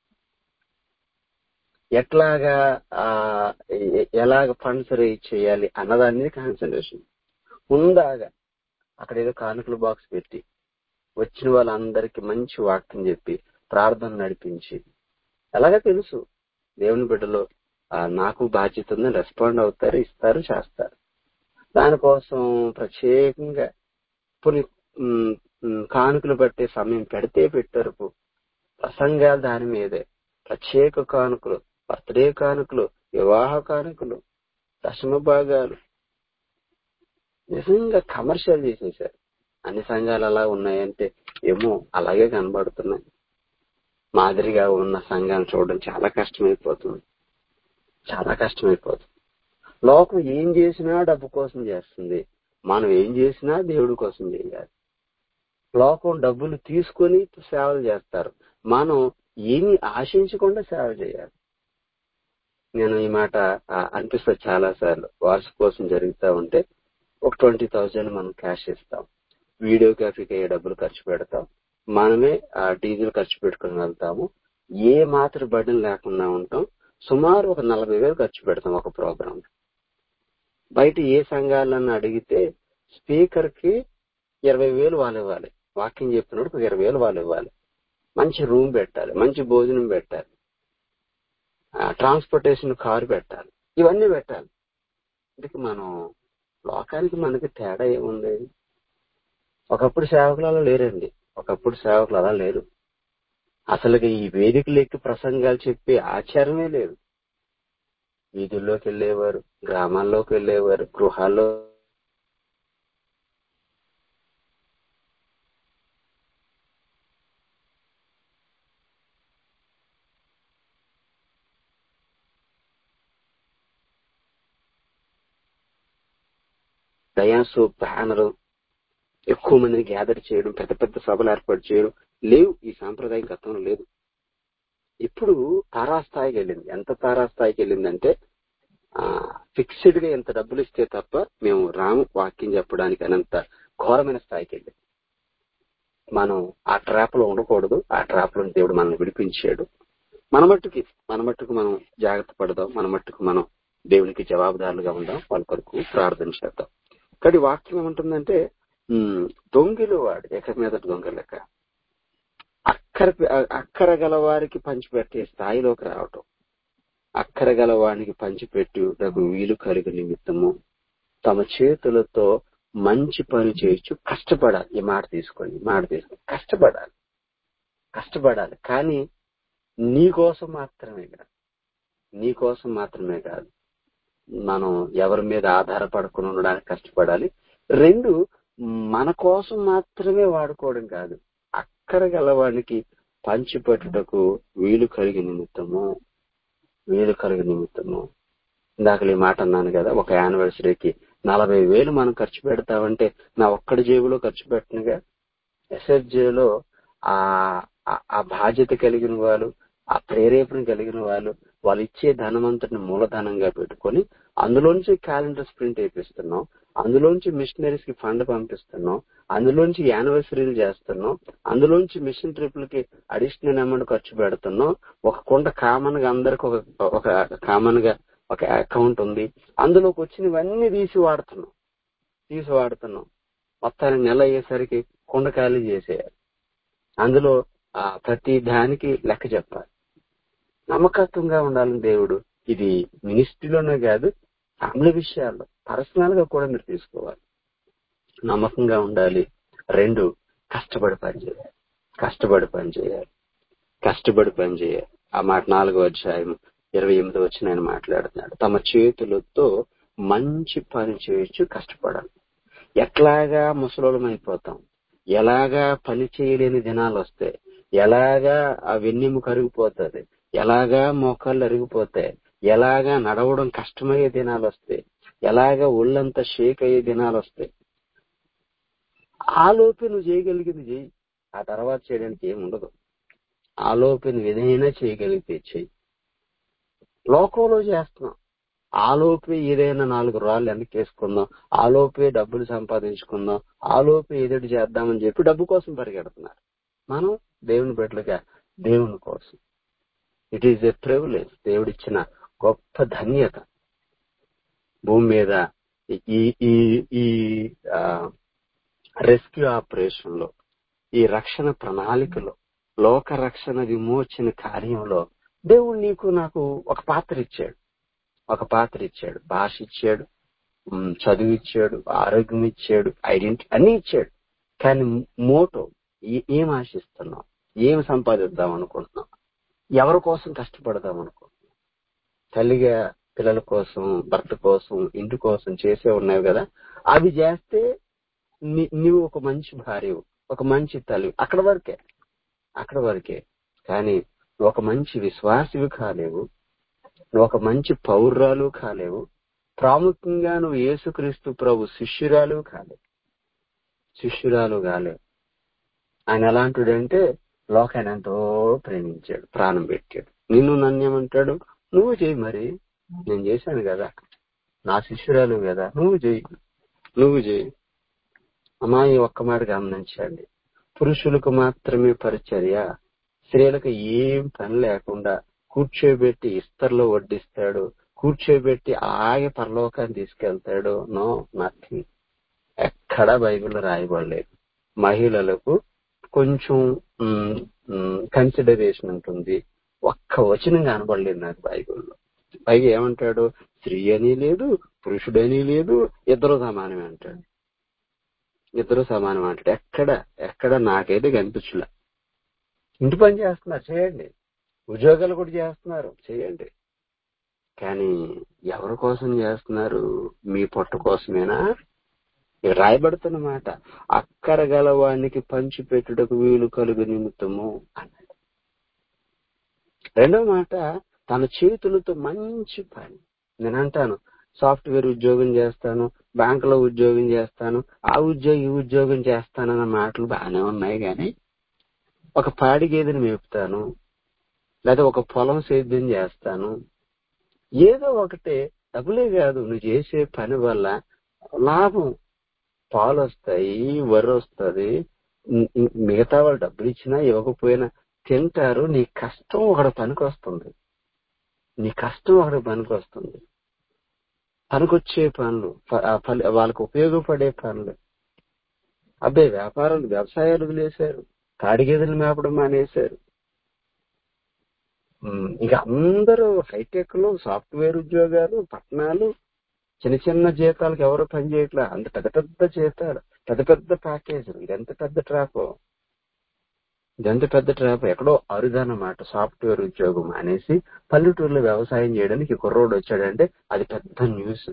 ఎట్లాగా ఆ, ఎ- ఎలాగ ఫండ్స్ రేజ్ చేయాలి అన్నదాని మీద కాన్సన్ట్రేషన్ ఉందాగా అక్కడ ఏదో కానుకల బాక్స్ పెట్టి వచ్చిన వాళ్ళందరికీ మంచి వాక్యం చెప్పి ప్రార్థన నడిపించి అలాగే తెలుసు దేవుని బిడ్డలో ఆ, నాకు బాధ్యత ఉందని రెస్పాండ్ అవుతారు ఇస్తారు చేస్తారు దానికోసం ప్రత్యేకంగా కొన్ని ఉమ్, ఉమ్, కానుకలు పట్టే సమయం పెడితే పెట్టారు ప్రసంగాలు దాని మీదే ప్రత్యేక కానుకలు బర్త్డే కానుకలు వివాహ కానుకలు దశమ భాగాలు నిజంగా కమర్షియల్ చేసేసారు అన్ని సంఘాలు అలా ఉన్నాయంటే ఏమో అలాగే కనబడుతున్నాయి మాదిరిగా ఉన్న సంఘాన్ని చూడడం చాలా కష్టమైపోతుంది చాలా కష్టమైపోతుంది లోకం ఏం చేసినా డబ్బు కోసం చేస్తుంది మనం ఏం చేసినా దేవుడి కోసం చేయాలి లోకం డబ్బులు తీసుకొని సేవలు చేస్తారు మనం ఏమి ఆశించకుండా సేవ చేయాలి నేను ఈ మాట ఆ, అనిపిస్తుంది చాలా సార్లు వార్షికోత్సవం జరుగుతూ ఉంటే ఒక ట్వంటీ థౌజండ్ మనం క్యాష్ ఇస్తాం వీడియోగ్రఫీకి అయ్యే డబ్బులు ఖర్చు పెడతాం మనమే ఆ డీజిల్ ఖర్చు పెట్టుకుని వెళ్తాము ఏ మాత్రం బడ్డలు లేకుండా ఉంటాం సుమారు ఒక నలభై వేలు ఖర్చు పెడతాం ఒక ప్రోగ్రామ్ బయట ఏ సంఘాలను అడిగితే స్పీకర్ కి ఇరవై వేలు వాళ్ళు ఇవ్వాలి వాకింగ్ చెప్పినప్పుడు ఒక ఇరవై వేలు వాళ్ళు ఇవ్వాలి మంచి రూమ్ పెట్టాలి మంచి భోజనం పెట్టాలి ట్రాన్స్పోర్టేషన్ కారు పెట్టాలి ఇవన్నీ పెట్టాలి అందుకే మనం లోకానికి మనకి తేడా ఏముంది ఒకప్పుడు సేవకులు అలా లేరండి ఒకప్పుడు సేవకులు అలా లేరు అసలుగా ఈ వేదికలు ఎక్కి ప్రసంగాలు చెప్పే ఆచారమే లేదు వీధుల్లోకి వెళ్ళేవారు గ్రామాల్లోకి వెళ్ళేవారు గృహాల్లో డయాసు బ్యానర్ ఎక్కువ మందిని గ్యాదర్ చేయడం పెద్ద పెద్ద సభలు ఏర్పాటు చేయడం లేవు ఈ సాంప్రదాయం గతంలో లేదు ఇప్పుడు తారాస్థాయికి వెళ్ళింది ఎంత తారాస్థాయికి వెళ్ళిందంటే ఫిక్స్డ్ గా ఎంత డబ్బులు ఇస్తే తప్ప మేము రాము వాక్యం చెప్పడానికి అనంత ఘోరమైన స్థాయికి వెళ్ళింది మనం ఆ ట్రాప్ లో ఉండకూడదు ఆ ట్రాప్ లో దేవుడు మనల్ని విడిపించాడు మన మట్టుకి మన మట్టుకు మనం జాగ్రత్త పడదాం మన మట్టుకు మనం దేవునికి జవాబుదారులుగా ఉందాం వాళ్ళ కొరకు ప్రార్థన చేద్దాం కానీ వాక్యం ఏమంటుందంటే ఉమ్, దొంగిలు వాడు ఎక్కడి మీద దొంగ లెక్క అక్కర అక్కర గల వారికి పంచిపెట్టే స్థాయిలోకి రావటం అక్కర గల వానికి పంచిపెట్టుటకు వీలు కలిగి నిమిత్తము తమ చేతులతో మంచి పని చేయొచ్చు కష్టపడాలి ఈ మాట తీసుకోండి ఈ మాట తీసుకోండి కష్టపడాలి కష్టపడాలి కానీ నీ కోసం మాత్రమే కాదు నీ కోసం మాత్రమే కాదు మనం ఎవరి మీద ఆధారపడకుండా ఉండడానికి కష్టపడాలి రెండు మన కోసం మాత్రమే వాడుకోవడం కాదు అక్కర గలవానికి పంచిపెట్టుటకు వీలు కలిగి నిమిత్తము వీలు కలిగి నిమిత్తము ఇందాక ఈ మాట అన్నాను కదా ఒక యానివర్సరీకి నలభై వేలు మనం ఖర్చు పెడతామంటే నా ఒక్కడి జేబులో ఖర్చు పెట్టనుగా ఎస్ఎస్జేలో ఆ ఆ- ఆ బాధ్యత కలిగిన వాళ్ళు ఆ ప్రేరేపణ కలిగిన వాళ్ళు వాళ్ళు ఇచ్చే ధనమంతటిని మూలధనంగా పెట్టుకొని అందులోంచి క్యాలెండర్స్ ప్రింట్ వేపిస్తున్నాం అందులోంచి మిషనరీస్ కి ఫండ్ పంపిస్తున్నాం అందులోంచి యానివర్సరీలు చేస్తున్నాం అందులోంచి మిషన్ ట్రిప్లకి అడిషనల్ అమౌంట్ ఖర్చు పెడుతున్నాం ఒక కుండ కామన్ గా అందరికి ఒక ఒక కామన్ గా ఒక అకౌంట్ ఉంది అందులోకి వచ్చినవన్నీ తీసి వాడుతున్నాం తీసి వాడుతున్నాం మొత్తానికి నెల అయ్యేసరికి కుండ ఖాళీ చేసేయాలి అందులో ఆ ప్రతి దానికి లెక్క చెప్పాలి నమ్మకత్వంగా ఉండాలని దేవుడు ఇది మినిస్ట్రీలోనే కాదు ఫ్యామిలీ విషయాల్లో పర్సనల్ గా కూడా మీరు తీసుకోవాలి నమ్మకంగా ఉండాలి రెండు కష్టపడి పని చేయాలి కష్టపడి పని చేయాలి కష్టపడి పని చేయాలి ఆ మాట నాలుగో అధ్యాయం ఇరవై ఎనిమిది వచ్చిన ఆయన మాట్లాడుతున్నాడు తమ చేతులతో మంచి పని చేయొచ్చు కష్టపడాలి ఎట్లాగా ముసలోళం అయిపోతాం ఎలాగా పని చేయలేని దినాలు వస్తాయి ఎలాగా ఆ వెన్నెము కరిగిపోతుంది ఎలాగా మోకాళ్ళు అరిగిపోతాయి ఎలాగా నడవడం కష్టమయ్యే దినాలు వస్తాయి ఎలాగా ఒళ్ళంతా షేక్ అయ్యే దినాలు వస్తాయి ఆలోపే నువ్వు చేయగలిగింది చెయ్యి ఆ తర్వాత చేయడానికి ఏమి ఉండదు ఆలోపే నువ్వు ఏదైనా చేయగలిగితే చెయ్యి లోకంలో చేస్తున్నాం ఆలోపే ఏదైనా నాలుగు రాళ్ళు వెనకేసుకుందాం ఆలోపే డబ్బులు సంపాదించుకుందాం ఆలోపే ఏదోటి చేద్దామని చెప్పి డబ్బు కోసం పరిగెడుతున్నారు మనం దేవుని బిడ్డలుగా దేవుని కోసం ఇట్ ఈజ్ ఎ ప్రివిలేజ్ దేవుడిచ్చిన గొప్ప ధన్యత భూమి మీద ఈ ఈ ఈ రెస్క్యూ ఆపరేషన్ లో ఈ రక్షణ ప్రణాళికలో లోక రక్షణ విమోచన కార్యంలో దేవుడు నీకు నాకు ఒక పాత్ర ఇచ్చాడు ఒక పాత్ర ఇచ్చాడు భాష ఇచ్చాడు ఉమ్, చదువు ఇచ్చాడు ఆరోగ్యం ఇచ్చాడు ఐడెంటిటీ అన్ని ఇచ్చాడు కానీ మోటో ఏ- ఏం ఆశిస్తున్నాం ఏం సంపాదిద్దాం అనుకుంటున్నాం ఎవరి కోసం కష్టపడదాం అనుకుంటున్నాం తల్లిగా పిల్లల కోసం భర్త కోసం ఇంటి కోసం చేసే ఉన్నాయి కదా అవి చేస్తే ని- నువ్వు ఒక మంచి భార్య ఒక మంచి తల్లి అక్కడ వరకే అక్కడ వరకే కానీ నువ్వు ఒక మంచి విశ్వాసివి కాలేవు నువ్వు ఒక మంచి పౌర్రాలు కాలేవు ప్రాముఖ్యంగా నువ్వు యేసుక్రీస్తు ప్రభు శిష్యురాలు కాలేవు శిష్యురాలు కాలేవు ఆయన ఎలాంటిదంటే లోకాన్ని ఎంతో ప్రేమించాడు ప్రాణం పెట్టాడు నిన్ను నన్ను ఏమంటాడు నువ్వు చేయి మరి నేను చేశాను కదా నా శిష్యురాలు కదా నువ్వు చేయి నువ్వు చేయి అమ్మాయి ఒక్క మాట గమనించండి పురుషులకు మాత్రమే పరిచర్య స్త్రీలకు ఏం పని లేకుండా కూర్చోబెట్టి ఇస్తర్లో వడ్డిస్తాడు కూర్చోబెట్టి ఆగే పరలోకాన్ని తీసుకెళ్తాడు నో నథింగ్ ఎక్కడా బైబిల్లో రాయబడలేదు మహిళలకు కొంచెం కన్సిడరేషన్ ఉంటుంది ఒక్క వచనం కనబడలేదు నాకు బైబిల్లో పైగా ఏమంటాడు స్త్రీ అని లేదు పురుషుడని లేదు ఇద్దరు సమానమే అంటాడు ఇద్దరు సమానం అంటాడు ఎక్కడ ఎక్కడ నాకైతే కనిపించలే ఇంటి పని చేస్తున్నారు చేయండి ఉద్యోగాలు కూడా చేస్తున్నారు చేయండి కానీ ఎవరి కోసం చేస్తున్నారు మీ పొట్ట కోసమేనా ఇక్కడ రాయబడుతున్న మాట అక్కర గలవానికి పంచిపెట్టుటకు వీలు కలుగు నిమిత్తము అన్నాడు రెండో మాట తన చేతులతో మంచి పని నేను అంటాను సాఫ్ట్వేర్ ఉద్యోగం చేస్తాను బ్యాంకులో ఉద్యోగం చేస్తాను ఆ ఉద్యోగం ఈ ఉద్యోగం చేస్తానన్న మాటలు బాగానే ఉన్నాయి కానీ ఒక పాడి గేదెని మేపుతాను లేదా ఒక పొలం సేద్యం చేస్తాను ఏదో ఒకటే డబ్బులే కాదు నువ్వు చేసే పని వల్ల లాభం పాలు వస్తాయి వరి వస్తుంది మిగతా వాళ్ళు డబ్బులు ఇచ్చినా ఇవ్వకపోయినా తింటారు నీ కష్టం ఒకటి పనికి వస్తుంది నీ కష్టం ఒకటి పనికి వస్తుంది పనికొచ్చే పనులు ప- ఆ ఫలి- వాళ్ళకు ఉపయోగపడే పనులు అబ్బాయి వ్యాపారాలు వ్యవసాయాలు వదిలేశారు తాడిగేదెలు మేపడం మానేశారు ఉమ్, ఇంకా అందరూ హైటెక్ లో సాఫ్ట్వేర్ ఉద్యోగాలు పట్టణాలు చిన్న చిన్న జీతాలకు ఎవరు పని చేయట్లా అంత పెద్ద పెద్ద జీతాలు పెద్ద పెద్ద ప్యాకేజీలు ఇదెంత పెద్ద ట్రాప్ ఇదెంత పెద్ద ట్రాప్ ఎక్కడో అరుదన్నమాట సాఫ్ట్వేర్ ఉద్యోగం అనేసి పల్లెటూరులో వ్యవసాయం చేయడానికి ఈ కుర్రోడు వచ్చాడంటే అది పెద్ద న్యూస్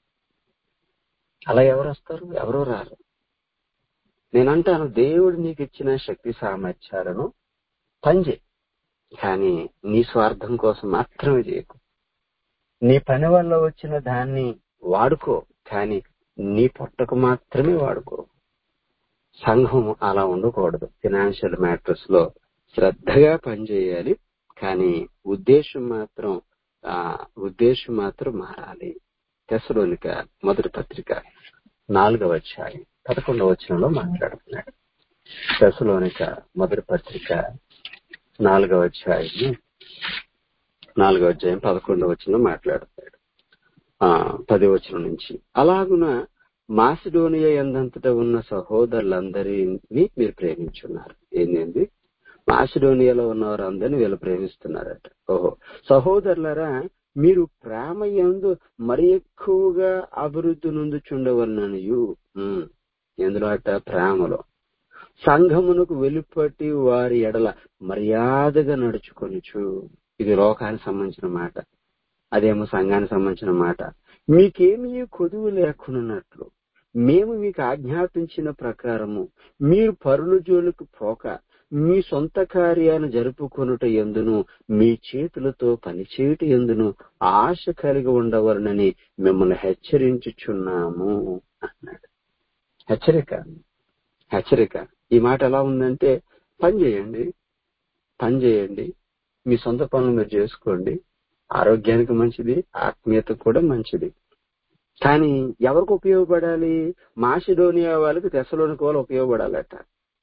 అలా ఎవరు వస్తారు ఎవరు రారు నేనంటాను దేవుడు నీకు ఇచ్చిన శక్తి సామర్థ్యాలను పనిచేయి కానీ నీ స్వార్థం కోసం మాత్రమే చేయకు నీ పని వల్ల వచ్చిన దాన్ని వాడుకో కానీ నీ పొట్టకు మాత్రమే వాడుకో సంఘం అలా ఉండకూడదు ఫినాన్షియల్ మ్యాటర్స్ లో శ్రద్ధగా పనిచేయాలి కానీ ఉద్దేశం మాత్రం ఆ ఉద్దేశం మాత్రం మారాలి తెసలోనిక మొదటి పత్రిక నాలుగవ అధ్యాయం పదకొండవ వచనంలో మాట్లాడుతున్నాడు తెసలోనిక మొదటి పత్రిక నాలుగవ అధ్యాయం నాలుగవ అధ్యాయం పదకొండవ వచనంలో మాట్లాడుతాడు ఆ పది వచనం నుంచి అలాగున మాసిడోనియా ఎందంతటా ఉన్న సహోదరులందరినీ మీరు ప్రేమించున్నారు ఏంది మాసిడోనియాలో ఉన్న వారందరినీ వీళ్ళు ప్రేమిస్తున్నారట ఓహో సహోదరులరా మీరు ప్రేమ యందు మరి ఎక్కువగా అభివృద్ధి నొందుచుండవలననియు ఉమ్, ఎందులో అట ప్రేమలో సంఘమునకు వెలుపటి వారి ఎడల మర్యాదగా నడుచుకొనుచు ఇది లోకానికి సంబంధించిన మాట అదేమో సంఘానికి సంబంధించిన మాట మీకేమీ కొదువు లేకున్నట్లు మేము మీకు ఆజ్ఞాపించిన ప్రకారము మీరు పరుల జోలికి పోక మీ సొంత కార్యాన్ని జరుపుకొనుట ఎందును మీ చేతులతో పనిచేయుట ఎందును ఆశ కలిగి ఉండవలనని మిమ్మల్ని హెచ్చరించుచున్నాము అన్నాడు హెచ్చరిక హెచ్చరిక ఈ మాట ఎలా ఉందంటే పని చేయండి పని చేయండి మీ సొంత పనులు మీరు చేసుకోండి ఆరోగ్యానికి మంచిది ఆత్మీయత కూడా మంచిది కానీ ఎవరికి ఉపయోగపడాలి మాసిడోనియా వాళ్ళకి తెసలోనికి వాళ్ళు ఉపయోగపడాలట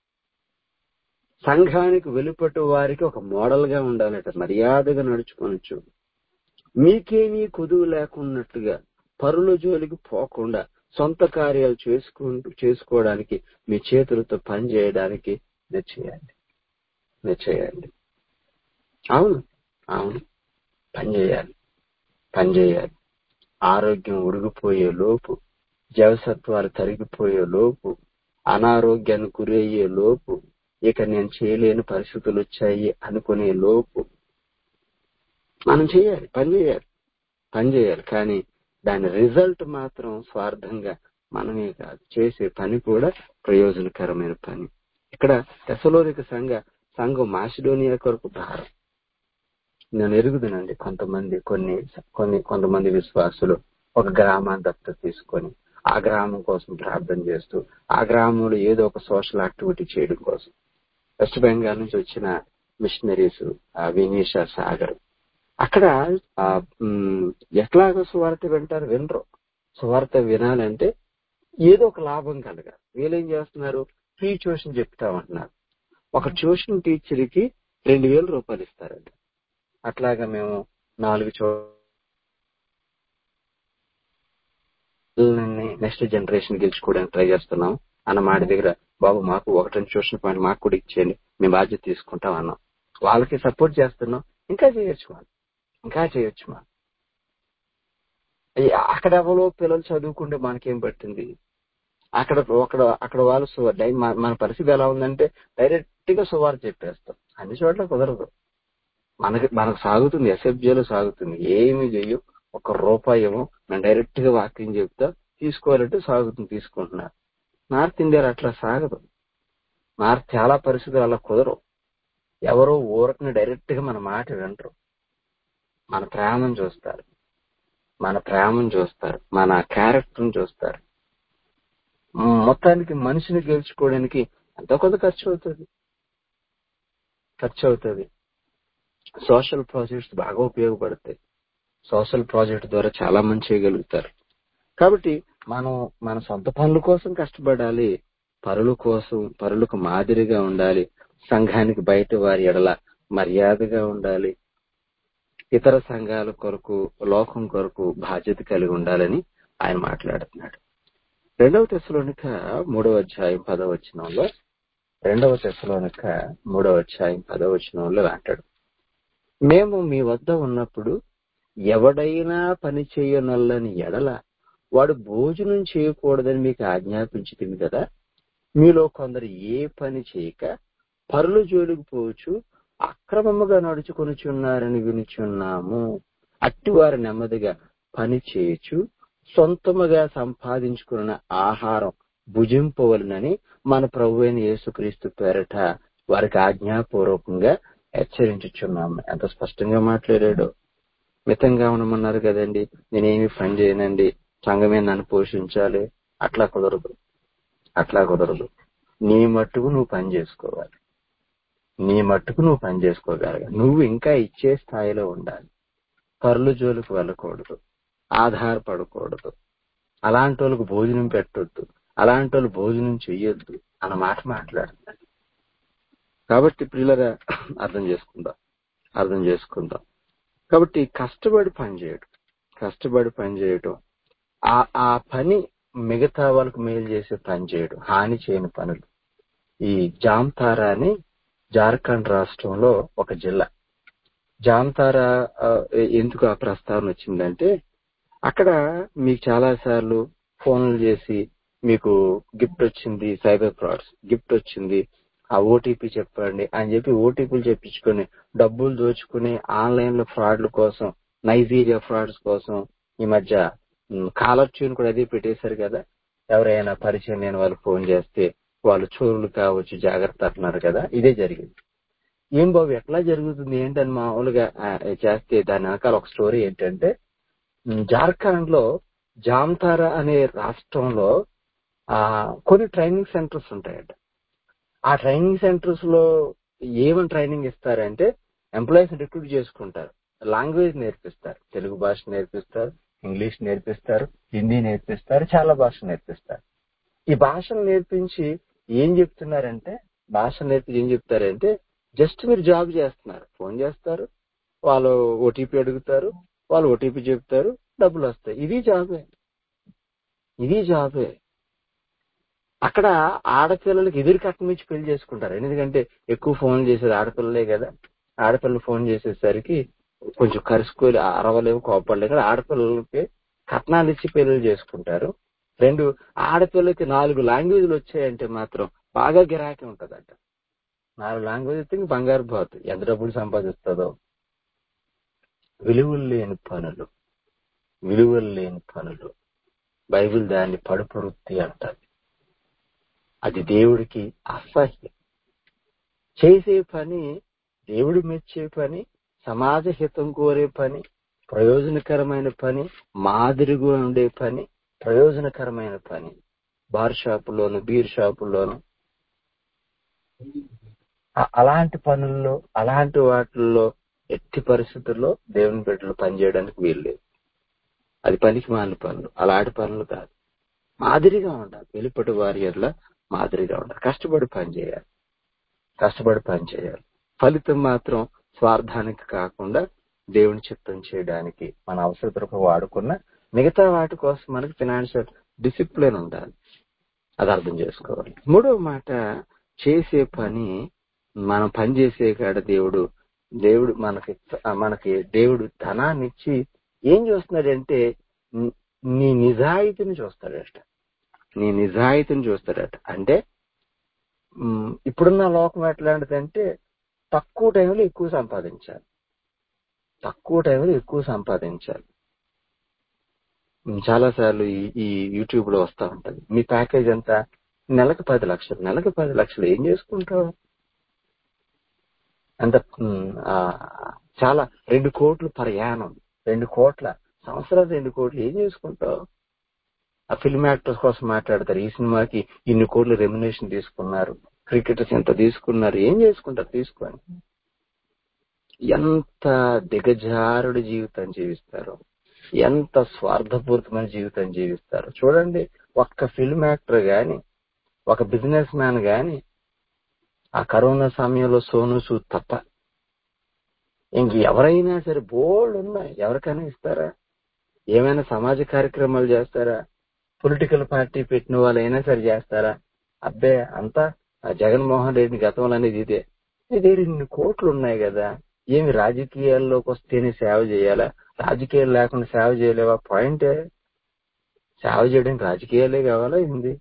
సంఘానికి వెలుపటి వారికి ఒక మోడల్ గా ఉండాలట మర్యాదగా నడుచుకోనొచ్చు మీకేమీ కుదువు లేకున్నట్లుగా పరుల జోలికి పోకుండా సొంత కార్యాలు చేసుకుంటూ చేసుకోవడానికి మీ చేతులతో పని చేయడానికి మీరు చేయండి మీరు చేయండి అవును అవును పని చేయాలి పని చేయాలి ఆరోగ్యం ఉడిగిపోయే లోపు జవసత్వాలు తరిగిపోయే లోపు అనారోగ్యానికి గురయ్యే లోపు ఇక నేను చేయలేని పరిస్థితులు వచ్చాయి అనుకునే లోపు మనం చేయాలి పని చేయాలి పని చేయాలి కానీ దాని రిజల్ట్ మాత్రం స్వార్థంగా మనమే కాదు చేసే పని కూడా ప్రయోజనకరమైన పని ఇక్కడ తెసలోనిక సంఘ సంఘం మాసిడోనియా కొరకు భారం నేను ఎరుగుదనండి కొంతమంది కొన్ని కొన్ని కొంతమంది విశ్వాసులు ఒక గ్రామాన్ని దత్తత తీసుకొని ఆ గ్రామం కోసం ప్రార్థన చేస్తూ ఆ గ్రామంలో ఏదో ఒక సోషల్ యాక్టివిటీ చేయడం కోసం వెస్ట్ బెంగాల్ నుంచి వచ్చిన మిషనరీస్ వినీషా సాగర్ అక్కడ ఆ, మ్, ఎట్లాగో సువార్త వింటారు వినరు సువార్త వినాలంటే ఏదో ఒక లాభం కలగాలి వీళ్ళేం చేస్తున్నారు ఫ్రీ ట్యూషన్ చెప్తామంటున్నారు ఒక ట్యూషన్ టీచర్ కి రెండు వేల రూపాయలు ఇస్తారండి అట్లాగా మేము నాలుగు చో నెక్స్ట్ జనరేషన్ గెలుచుకోవడానికి ట్రై చేస్తున్నాం అన్న మాట దగ్గర బాబు మాకు ఒకటి రెండు ట్యూషన్ పాయింట్ మాకు కూడా ఇచ్చేయండి మేము బాధ్యత తీసుకుంటాం అన్నాం వాళ్ళకి సపోర్ట్ చేస్తున్నాం ఇంకా చేయొచ్చు మనం ఇంకా చేయొచ్చు మనం అయ్య, అక్కడ ఎవరో పిల్లలు చదువుకుంటే మనకేం పట్టింది అక్కడ అక్కడ అక్కడ వాళ్ళు సు- డై- మన మన పరిస్థితి ఎలా ఉందంటే డైరెక్ట్ గా సువార్ చెప్పేస్తాం అన్ని చోట్ల కుదరదు మనకి మనకు సాగుతుంది ఎస్ఎఫ్జేలో సాగుతుంది ఏమి చెయ్యం ఒక రూపాయి ఏమో నేను డైరెక్ట్ గా వాక్యం చెప్తా తీసుకోవాలంటే సాగుతుంది తీసుకుంటున్నారు నార్త్ ఇండియాలో అట్లా సాగదు నార్త్ చాలా పరిస్థితులు అలా కుదరవు ఎవరో ఊరకని డైరెక్ట్ గా మన మాట వినరు మన ప్రేమను చూస్తారు మన ప్రేమను చూస్తారు మన క్యారెక్టర్ చూస్తారు మ్, మొత్తానికి మనిషిని గెలుచుకోవడానికి ఎంతో కొంత ఖర్చు అవుతుంది ఖర్చు అవుతుంది సోషల్ ప్రాజెక్ట్స్ బాగా ఉపయోగపడతాయి సోషల్ ప్రాజెక్ట్ ద్వారా చాలా మంది చేయగలుగుతారు కాబట్టి మనం మన సొంత పనుల కోసం కష్టపడాలి పరుల కోసం పరులకు మాదిరిగా ఉండాలి సంఘానికి బయట వారి ఎడల మర్యాదగా ఉండాలి ఇతర సంఘాల కొరకు లోకం కొరకు బాధ్యత కలిగి ఉండాలని ఆయన మాట్లాడుతున్నాడు రెండవ తెశలోనిక మూడవ అధ్యాయం పదవ వచనంలో రెండవ తెశలోనిక మూడవ అధ్యాయం పదవ వచనంలో అంటాడు మేము మీ వద్ద ఉన్నప్పుడు ఎవడైనా పని చేయనల్లని ఎడల వాడు భోజనం చేయకూడదని మీకు ఆజ్ఞాపించింది కదా మీలో కొందరు ఏ పని చేయక పరుల జోలికి పోవచ్చు అక్రమముగా నడుచుకొనుచున్నారని వినుచున్నాము అట్టివారు నెమ్మదిగా పని చేయొచ్చు సొంతముగా సంపాదించుకున్న ఆహారం భుజింపవలనని మన ప్రభు అయిన యేసుక్రీస్తు పేరట వారికి ఆజ్ఞాపూర్వకంగా హెచ్చరించుచున్నాము ఎంత స్పష్టంగా మాట్లాడాడు మితంగా ఉండమన్నారు కదండి నేనేమి పని చేయనండి సంఘమే నన్ను పోషించాలి అట్లా కుదరదు అట్లా కుదరదు నీ మట్టుకు నువ్వు పని చేసుకోవాలి నీ మట్టుకు నువ్వు పని చేసుకోగలగా నువ్వు ఇంకా ఇచ్చే స్థాయిలో ఉండాలి పరుల జోలికి వెళ్ళకూడదు ఆధారపడకూడదు అలాంటి వాళ్ళకు భోజనం పెట్టొద్దు అలాంటి వాళ్ళు భోజనం చెయ్యొద్దు అన్న మాట మాట్లాడుతున్నాడు కాబట్టి పిల్లగా అర్థం చేసుకుందాం అర్థం చేసుకుందాం కాబట్టి కష్టపడి పని చేయడం కష్టపడి పని చేయడం ఆ ఆ పని మిగతా వాళ్ళకు మేలు చేసే పని చేయడం హాని చేయని పనులు ఈ జామ్తారా అని జార్ఖండ్ రాష్ట్రంలో ఒక జిల్లా జామ్తారా ఆ, ఎందుకు ఆ ప్రస్తావన వచ్చిందంటే అక్కడ మీకు చాలా సార్లు ఫోన్లు చేసి మీకు గిఫ్ట్ వచ్చింది సైబర్ ఫ్రాడ్స్ గిఫ్ట్ వచ్చింది ఆ ఓటీపీ చెప్పండి అని చెప్పి ఓటీపీలు చెప్పించుకొని డబ్బులు దోచుకుని ఆన్లైన్ లో ఫ్రాడ్ల కోసం నైజీరియా ఫ్రాడ్స్ కోసం ఈ మధ్య కాలర్ ట్యూన్ కూడా అదే పెట్టేశారు కదా ఎవరైనా పరిచయం లేని వాళ్ళు ఫోన్ చేస్తే వాళ్ళు చోరులు కావచ్చు జాగ్రత్త అంటున్నారు కదా ఇదే జరిగింది ఏం బాబు ఎట్లా జరుగుతుంది ఏంటని మామూలుగా ఆ, చేస్తే దాని వెనకాల ఒక స్టోరీ ఏంటంటే ఉమ్, జార్ఖండ్ లో జామ్తారా అనే రాష్ట్రంలో ఆ కొన్ని ట్రైనింగ్ సెంటర్స్ ఉంటాయట ఆ ట్రైనింగ్ సెంటర్స్ లో ఏమని ట్రైనింగ్ ఇస్తారంటే ఎంప్లాయీస్ రిక్రూట్ చేసుకుంటారు లాంగ్వేజ్ నేర్పిస్తారు తెలుగు భాష నేర్పిస్తారు ఇంగ్లీష్ నేర్పిస్తారు హిందీ నేర్పిస్తారు చాలా భాష నేర్పిస్తారు ఈ భాషను నేర్పించి ఏం చెప్తున్నారంటే భాష నేర్పించి ఏం చెప్తారంటే జస్ట్ మీరు జాబ్ చేస్తున్నారు ఫోన్ చేస్తారు వాళ్ళు ఓటీపీ అడుగుతారు వాళ్ళు ఓటీపీ చెప్తారు డబ్బులు వస్తాయి ఇది జాబే ఇది జాబే అక్కడ ఆడపిల్లలకి ఎదురు కట్నం ఇచ్చి పెళ్లి చేసుకుంటారు ఎందుకంటే ఎక్కువ ఫోన్ చేసేది ఆడపిల్లలే కదా ఆడపిల్లలు ఫోన్ చేసేసరికి కొంచెం కరుసుకోలు అరవలేవు కోపడలేవు కదా ఆడపిల్లలకి కట్నాలు ఇచ్చి పెళ్లి చేసుకుంటారు రెండు ఆడపిల్లకి నాలుగు లాంగ్వేజ్లు వచ్చాయంటే మాత్రం బాగా గిరాకీ ఉంటదట నాలుగు లాంగ్వేజ్ వస్తే ఇంక బంగారు బాతు ఎంత డబ్బులు సంపాదిస్తుందో విలువలు లేని పనులు విలువలు లేని పనులు బైబిల్ దాన్ని పడుపు వృత్తి అంటది అది దేవుడికి అసహ్యం చేసే పని దేవుడు మెచ్చే పని సమాజ హితం కోరే పని ప్రయోజనకరమైన పని మాదిరిగా ఉండే పని ప్రయోజనకరమైన పని బార్ షాపుల్లోను బీర్ షాపుల్లోను అ- అలాంటి పనుల్లో అలాంటి వాటిల్లో ఎట్టి పరిస్థితుల్లో దేవుని బిడ్డలు పనిచేయడానికి వీలు లేదు అది పనికి మాలిన పనులు అలాంటి పనులు కాదు మాదిరిగా ఉండాలి వెలుపటి వారి ఎడ్ల మాదిరిగా ఉండాలి కష్టపడి పని చేయాలి కష్టపడి పని చేయాలి ఫలితం మాత్రం స్వార్థానికి కాకుండా దేవుని చిత్తం చేయడానికి మన అవసరతలకు వాడుకున్న మిగతా వాటి కోసం మనకి ఫినాన్షియల్ డిసిప్లిన్ ఉండాలి అది అర్థం చేసుకోవాలి మూడవ మాట చేసే పని మనం పని చేసే కాడ దేవుడు దేవుడు మనకి మనకి దేవుడు ధనాన్ని ఇచ్చి ఏం చూస్తున్నాడంటే నీ- నీ నిజాయితీని చూస్తాడట నీ నిజాయితీని చూస్తాడట అంటే ఉమ్, ఇప్పుడున్న లోకం ఎట్లాంటిదంటే తక్కువ టైంలో ఎక్కువ సంపాదించాలి తక్కువ టైంలో ఎక్కువ సంపాదించాలి చాలా సార్లు ఈ ఈ యూట్యూబ్ లో వస్తా ఉంటది మీ ప్యాకేజ్ ఎంత నెలకు పది లక్షలు నెలకు పది లక్షలు ఏం చేసుకుంటావు అంత ఉమ్, ఆ, చాలా రెండు కోట్లు ప్రయాణం రెండు కోట్ల సంవత్సరం రెండు కోట్లు ఏం చేసుకుంటావు ఆ ఫిల్మ్ యాక్టర్స్ కోసం మాట్లాడతారు ఈ సినిమాకి ఇన్ని కోట్ల రెమ్యునేషన్ తీసుకున్నారు క్రికెటర్స్ ఎంత తీసుకున్నారు ఏం చేసుకుంటారు తీసుకొని ఎంత దిగజారుడు జీవితం జీవిస్తారు ఎంత స్వార్థపూరితమైన జీవితం జీవిస్తారు చూడండి ఒక్క ఫిల్మ్ యాక్టర్ గాని ఒక బిజినెస్ మ్యాన్ గాని ఆ కరోనా సమయంలో సోను సూద్ తప్ప ఇంక ఎవరైనా సరే బోల్డ్ ఉన్నాయి ఎవరికైనా ఇస్తారా ఏమైనా సమాజ కార్యక్రమాలు చేస్తారా పొలిటికల్ పార్టీ పెట్టిన వాళ్ళు అయినా సరే చేస్తారా అబ్బే అంతా ఆ జగన్మోహన్ రెడ్డి గతంలో అనేది ఇదే ఇదే ఇన్ని కోట్లు ఉన్నాయి కదా ఏమి రాజకీయాల్లోకి వస్తేనే సేవ చేయాలా రాజకీయాలు లేకుండా సేవ చేయలేవా పాయింటే సేవ చేయడానికి రాజకీయాలే కావాలా ఏంది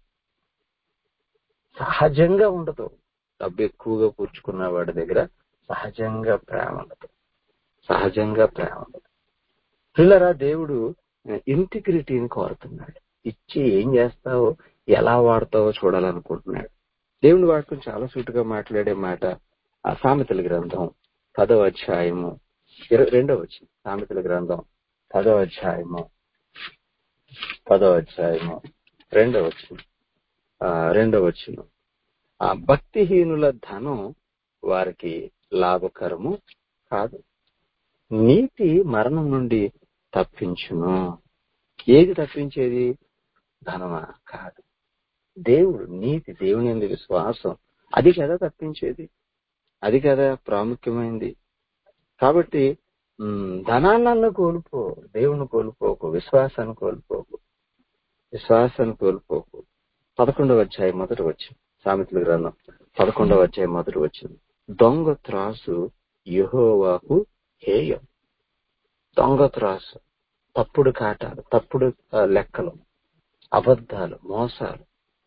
సహజంగా ఉండదు డబ్బు ఎక్కువగా కూర్చుకున్న వాడి దగ్గర సహజంగా ప్రేమ ఉండదు సహజంగా ప్రేమ ఉండదు పిల్లరా దేవుడు ఇంటిగ్రిటీని కోరుతున్నాడు ఇచ్చి ఏం చేస్తావో ఎలా వాడతావో చూడాలనుకుంటున్నాడు దేవుని వాడుకుని చాలా సూటుగా మాట్లాడే మాట ఆ సామెతల గ్రంథం పదవ అధ్యాయము ఇరవై రెండవ వచ్చి సామెతల గ్రంథం పదవ అధ్యాయము పదవ అధ్యాయము రెండవ వచ్చి రెండవ వచ్చిన ఆ భక్తిహీనుల ధనం వారికి లాభకరము కాదు నీతి మరణం నుండి తప్పించును ఏది తప్పించేది ధనమా కాదు దేవుడు నీతి దేవుని ఎందు విశ్వాసం అది కదా తప్పించేది అది కదా ప్రాముఖ్యమైనది కాబట్టి ఉమ్, ధనాన్నను కోల్పో దేవుని కోల్పోకు విశ్వాసాన్ని కోల్పోకు విశ్వాసాన్ని కోల్పోకు పదకొండవ అధ్యాయం మొదటి వచ్చి సామెతల గ్రంథం పదకొండవ అధ్యాయం మొదటి వచ్చింది దొంగ త్రాసు యెహోవాకు హేయం దొంగ త్రాసు తప్పుడు కాటాలు తప్పుడు ఆ, లెక్కలు అబద్ధాలు మోసాలు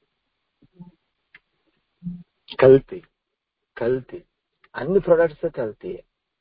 కల్తీ కల్తీ అన్ని ప్రొడక్ట్స్ కల్తీ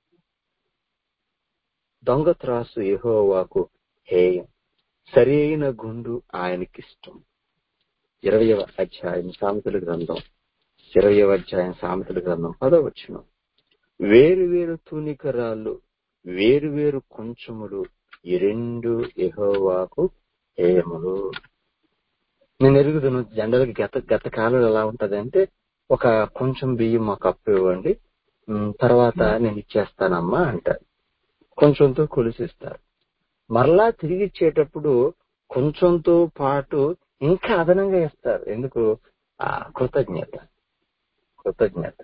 దొంగ త్రాసు యెహోవాకు హేయం సరి అయిన గుండు ఆయనకిష్టం ఇరవయవ అధ్యాయం సామెతల గ్రంథం ఇరవయవ అధ్యాయం సామెతల గ్రంథం పదవచ్చును వేరు వేరు తూనికరాళ్ళు వేరు వేరు కొంచెములు ఈ రెండు ఎహోవాకు హేయములు నేను ఎరుగుదును జనరల్ గత గత కాలం ఎలా ఉంటది అంటే ఒక కొంచెం బియ్యం మాకు అప్పు ఇవ్వండి ఉమ్, తర్వాత నేను ఇచ్చేస్తానమ్మా అంటారు కొంచెంతో కొలిసిస్తారు మరలా తిరిగి ఇచ్చేటప్పుడు కొంచెంతో పాటు ఇంకా అదనంగా ఇస్తారు ఎందుకు ఆ కృతజ్ఞత కృతజ్ఞత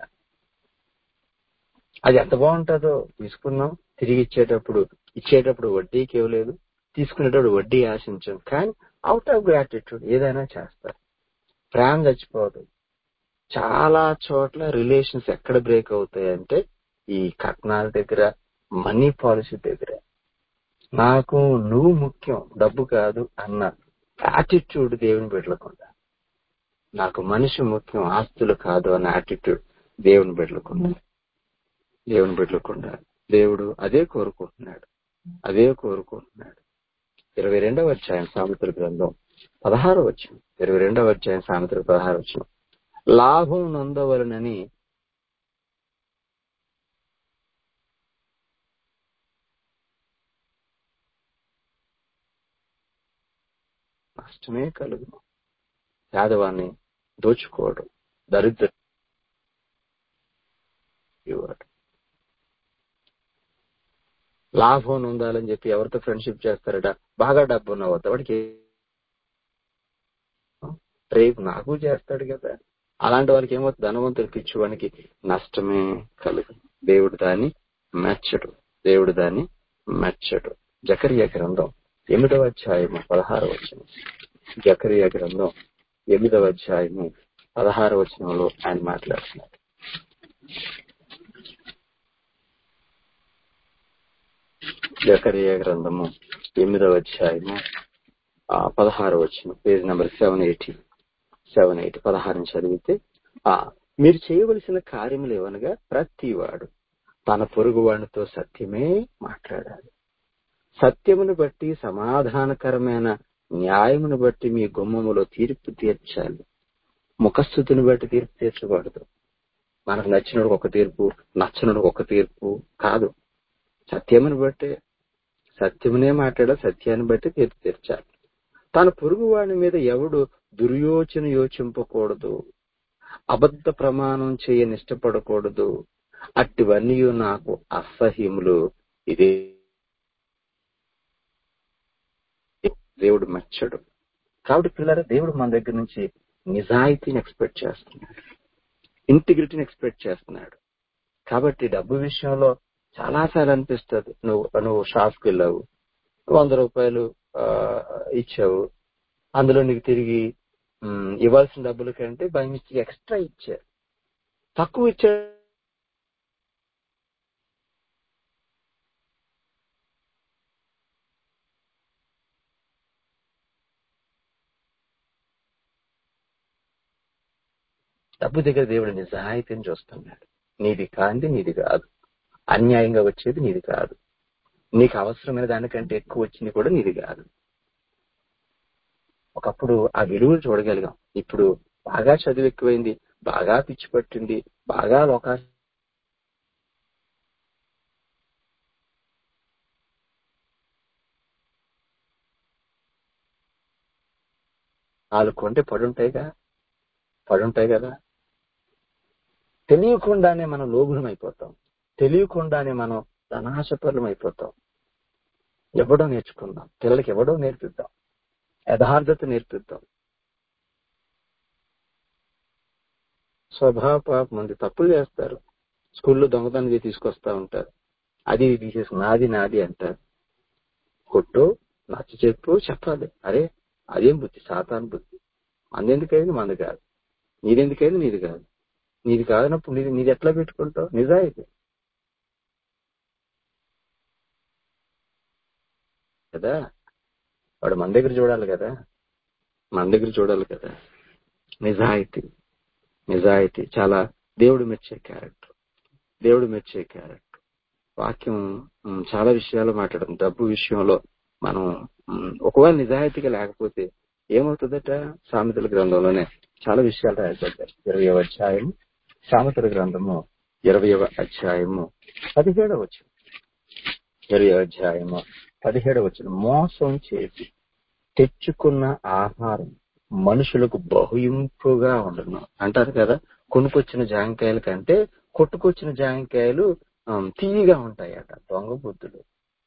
అది ఎంత బాగుంటుందో తీసుకున్నాం తిరిగి ఇచ్చేటప్పుడు ఇచ్చేటప్పుడు వడ్డీకి ఇవ్వలేదు తీసుకునేటప్పుడు వడ్డీ ఆశించాం కానీ అవుట్ ఆఫ్ గ్రాటిట్యూడ్ ఏదైనా చేస్తారు ప్రేమ చచ్చిపోదు చాలా చోట్ల రిలేషన్స్ ఎక్కడ బ్రేక్ అవుతాయంటే ఈ కట్నాల దగ్గర మనీ పాలసీ దగ్గర నాకు నువ్వు ముఖ్యం డబ్బు కాదు అన్న యాటిట్యూడ్ దేవుని బిడ్డలకుండా నాకు మనిషి ముఖ్యం ఆస్తులు కాదు అన్న యాటిట్యూడ్ దేవుని బిడ్డలకుండా దేవుని బిడ్డలకుండా దేవుడు అదే కోరుకుంటున్నాడు అదే కోరుకుంటున్నాడు ఇరవై రెండవ అధ్యాయం సామెతల గ్రంథం పదహారు వచ్చిన ఇరవై రెండవ అధ్యాయం సామెతలు పదహారు వచ్చిన లాభం నొందవలనని నష్టమే కలుగును పేదవాన్ని దోచుకోవడం దరిద్ర ఇవ్వడు లాభం ఉండాలని చెప్పి ఎవరితో ఫ్రెండ్షిప్ చేస్తారట బాగా డబ్బు ఉన్న వద్ద వాడికి రేపు నాకు చేస్తాడు కదా అలాంటి వాళ్ళకి ఏమవుతుంది ధనవంతులు పిచ్చివానికి నష్టమే కలుగు దేవుడు దాన్ని మెచ్చడు దేవుడు దాన్ని మెచ్చడు జకరియా గ్రంథం ఎనిమిదవ అధ్యాయము పదహారు వచనం జకరియా గ్రంథం ఎనిమిదవ అధ్యాయము పదహారు వచనంలో ఆయన మాట్లాడుతున్నారు జకరియా గ్రంథము ఎనిమిదవ అధ్యాయము ఆ, పదహారు వచ్చిన page number seven eighty seven eight పదహారు చదివితే ఆ మీరు చేయవలసిన కార్యములు ఏవనగా ప్రతివాడు తన పొరుగు వాడితో సత్యమే మాట్లాడాలి సత్యమును బట్టి సమాధానకరమైన న్యాయమును బట్టి మీ గుమ్మములో తీర్పు తీర్చాలి ముఖస్థుతిని బట్టి తీర్పు తీర్చకూడదు మనకు నచ్చినోడు ఒక తీర్పు నచ్చనుడు ఒక తీర్పు కాదు సత్యమును బట్టి సత్యమునే మాట్లాడ సత్యాన్ని బట్టి తీర్పు తీర్చాలి తన పొరుగువాడి మీద ఎవడు దుర్యోచన యోచింపకూడదు అబద్ధ ప్రమాణం చేయని ఇష్టపడకూడదు అట్టివన్నీ నాకు అసహ్యములు ఇదే దేవుడు మెచ్చడు కాబట్టి పిల్లల దేవుడు మన దగ్గర నుంచి నిజాయితీని ఎక్స్పెక్ట్ చేస్తున్నాడు ఇంటిగ్రిటీని ఎక్స్పెక్ట్ చేస్తున్నాడు కాబట్టి డబ్బు విషయంలో చాలా సార్లు అనిపిస్తుంది నువ్వు నువ్వు షాప్కి వెళ్ళావు వంద రూపాయలు ఆ, ఇచ్చావు అందులో నీకు తిరిగి ఉమ్, ఇవ్వాల్సిన డబ్బుల కంటే బై మిస్టేక్ ఎక్స్ట్రా ఇచ్చారు తక్కువ ఇచ్చా డబ్బు దగ్గర దేవుడు నిజాయితీని చూస్తున్నాడు నీది కాంది నీది కాదు అన్యాయంగా వచ్చేది నీది కాదు నీకు అవసరమైన దానికంటే ఎక్కువ వచ్చింది కూడా నీది కాదు ఒకప్పుడు ఆ విలువలు చూడగలిగాం ఇప్పుడు బాగా చదువు ఎక్కువైంది బాగా పిచ్చి పట్టింది బాగా లోకా నాలుగు కొంటే పడుంటాయిగా పడుంటాయి కదా తెలియకుండానే మనం లోగులం అయిపోతాం తెలియకుండానే మనం ధనాశపరులం అయిపోతాం ఎవడో నేర్చుకుందాం పిల్లలకి ఎవడో నేర్పిద్దాం యథార్థత నేర్పిద్దాం స్వభావ పాపం మంది తప్పులు చేస్తారు స్కూల్లో దొంగతనం తీసుకొస్తా ఉంటారు అది ఇది తీసేసి నాది నాది అంటారు కొట్టు నచ్చ చెప్పు చెప్పాలి అరే అదేం బుద్ధి సాతాన్ బుద్ధి మందెందుకైంది మంది కాదు నీదెందుకైంది నీది కాదు నీది కాదన్నప్పుడు నీది నీది ఎట్లా పెట్టుకుంటావు నిజాయితీ కదా వాడు మన దగ్గర చూడాలి కదా మన దగ్గర చూడాలి కదా నిజాయితీ నిజాయితీ చాలా దేవుడు మెచ్చే క్యారెక్టర్ దేవుడు మెచ్చే క్యారెక్టర్ వాక్యం ఉమ్, చాలా విషయాలు మాట్లాడడం డబ్బు విషయంలో మనం ఉమ్, ఒకవేళ నిజాయితీగా లేకపోతే ఏమవుతుందట సామెతల గ్రంథంలోనే చాలా విషయాలు రాయబడ్డాయి ఇరవై అధ్యాయము సామెతల గ్రంథము ఇరవయవ అధ్యాయము పదిహేడవ వచ్చిన ఇరవై అధ్యాయము పదిహేడవ వచ్చిన మోసం చేసి తెచ్చుకున్న ఆహారం మనుషులకు బహుయింపుగా ఉండను అంటారు కదా కొనుకొచ్చిన జాంకాయల కంటే కొట్టుకొచ్చిన జాంకాయలు ఆ, తీయగా ఉంటాయట దొంగ బుద్ధులు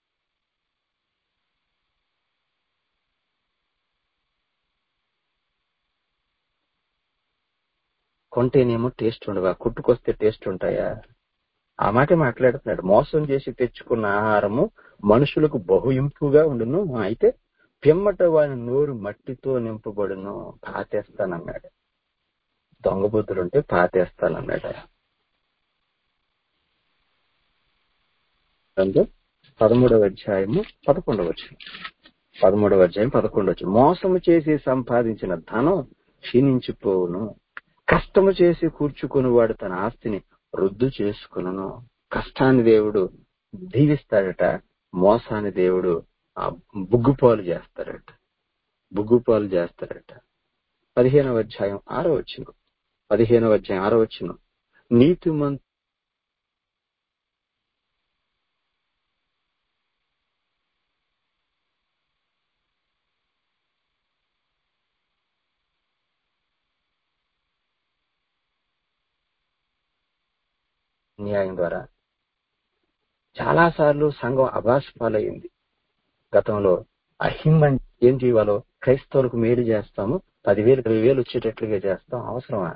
కొంటేనేమో టేస్ట్ ఉండవా కొట్టుకొస్తే టేస్ట్ ఉంటాయా ఆ మాట మాట్లాడుతున్నాడు మోసం చేసి తెచ్చుకున్న ఆహారము మనుషులకు బహుయింపుగా ఉండును అయితే పిమ్మట వాని నోరు మట్టితో నింపబడును పాతేస్తానన్నాడు దొంగ బుద్ధులుంటే పాతేస్తానన్నాడు అంటే పదమూడవ అధ్యాయము పదకొండవ వచ్చిన పదమూడవ అధ్యాయం పదకొండవ వచ్చిన మోసము చేసి సంపాదించిన ధనం క్షీణించిపోవును కష్టము చేసి కూర్చుకుని వాడు తన ఆస్తిని రుద్దు చేసుకును కష్టాన్ని దేవుడు దీవిస్తాడట మోసాన్ని దేవుడు ఆ బుగ్గుపాలు చేస్తాడట బుగ్గుపాలు చేస్తాడట పదిహేనవ అధ్యాయం ఆరో వచ్చిన పదిహేనవ అధ్యాయం ఆరో వచ్చిన నీతిమంతు న్యాయం ద్వారా చాలా సార్లు సంఘం అభాష పాలయ్యింది గతంలో అహిం ఏంటి వాళ్ళు క్రైస్తవులకు మేలు చేస్తాము పదివేలు ఇరవై వేలు వచ్చేటట్లుగా చేస్తాం అవసరమా